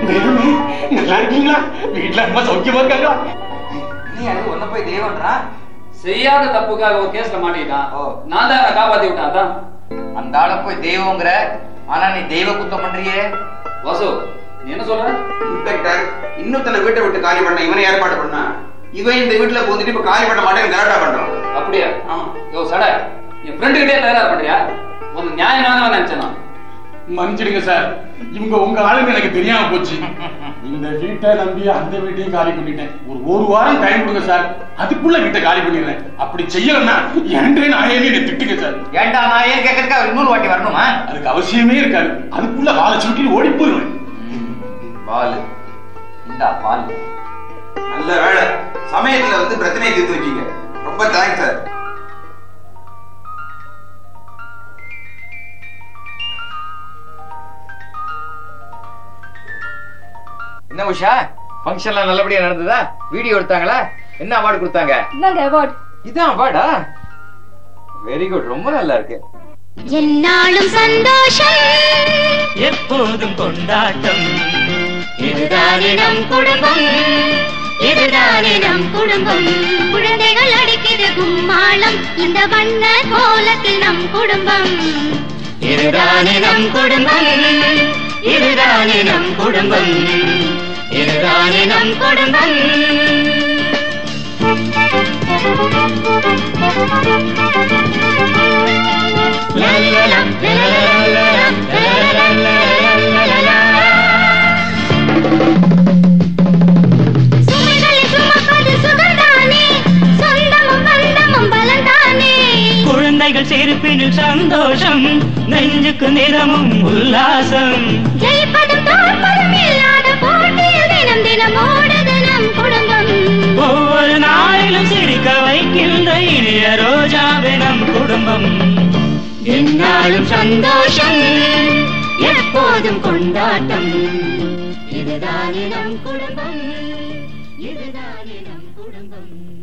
S9: நல்லா இருக்கீங்களா வீட்டுல அம்மா சௌக்கியமா இருக்காங்களா
S1: நீ அது ஒன்ன போய் தெய்வம்ன்றா
S15: செய்யாத தப்புக்காக ஒரு கேஸ்ல மாட்டிக்கிட்டான் நான் தான் அவனை காப்பாத்தி விட்டேன் அதான்
S1: அந்த ஆளை போய் தெய்வங்கிற ஆனா நீ தெய்வ குத்தம் பண்றியே
S15: வாசு நீ என்ன சொல்ற
S2: இன்ஸ்பெக்டர் இன்னொருத்தனை வீட்டை விட்டு காலி பண்ண இவனை ஏற்பாடு பண்ணா இவன் இந்த வீட்டுல பூந்துட்டு இப்ப காலி பண்ண மாட்டேன் கலாட்டா பண்றான்
S15: அப்படியா யோ சட என் ஃப்ரெண்டு கிட்டே தயாரா பண்றியா உன் நியாயமாக நினைச்சேன் நான்
S9: மன்னிச்சிடுங்க சார் இவங்க உங்க ஆளுங்க எனக்கு தெரியாம போச்சு இந்த வீட்டை நம்பி அந்த வீட்டையும் காலி பண்ணிட்டேன் ஒரு ஒரு வாரம் டைம் கொடுங்க சார் அதுக்குள்ள வீட்டை காலி பண்ணிடுறேன் அப்படி செய்யலன்னா என்றே நான் என்ன திட்டுங்க சார்
S1: ஏன்டா நான் ஏன் கேட்கறதுக்கு இன்னொரு வாட்டி வரணுமா
S9: அதுக்கு அவசியமே இருக்காது அதுக்குள்ள வாழை சுட்டி ஓடி போயிடுவேன்
S1: பால் இந்தா பால்
S2: நல்ல வேலை சமயத்துல வந்து பிரச்சனையை தீர்த்து வச்சீங்க ரொம்ப தேங்க்ஸ் சார்
S1: என்ன உஷா ஃபங்க்ஷன்லாம் நல்லபடியா நடந்ததா வீடியோ எடுத்தாங்களா என்ன அவார்டு கொடுத்தாங்க
S5: இந்தாங்க அவார்ட்
S1: இதான் அவார்டா வெரி குட் ரொம்ப நல்லா இருக்கு
S3: என்னாலும் சந்தோஷம்
S17: எப்போதும் கொண்டாட்டம் இதுதானே நம் குடும்பம்
S3: இதுதானே நம் குடும்பம் குழந்தைகள் அடிக்குது கும்மாளம் இந்த வண்ண கோலத்தில் நம் குடும்பம்
S17: இதுதானே நம் குடும்பம் இதுதானே நம் குடும்பம் இதுதானே நம் குடும்பம்
S3: லலலலம், லலலலம், லலலலம், சுமைகளை சுமப்பது சுகம்தானே, சொந்தமும் பந்தமும் பலம்தானே.
S17: குழந்தைகள் சேர்ப்பினில் சந்தோஷம் நெஞ்சுக்கு நிறமும் உல்லாசம்
S3: ஜெயிப்பதும் தோற்பதும் இல்லாத போட்டியில் தினம் தினம் ஓடுது நம் குடும்பம்
S17: ஒவ்வொரு நாளிலும் சிரிக்க வைக்கின்ற இனிய ரோஜாவே நம் குடும்பம் என்னாலும் சந்தோஷம் எப்போதும் கொண்டாட்டம் இதுதானே நம் குடும்பம் இதுதானே நம் குடும்பம்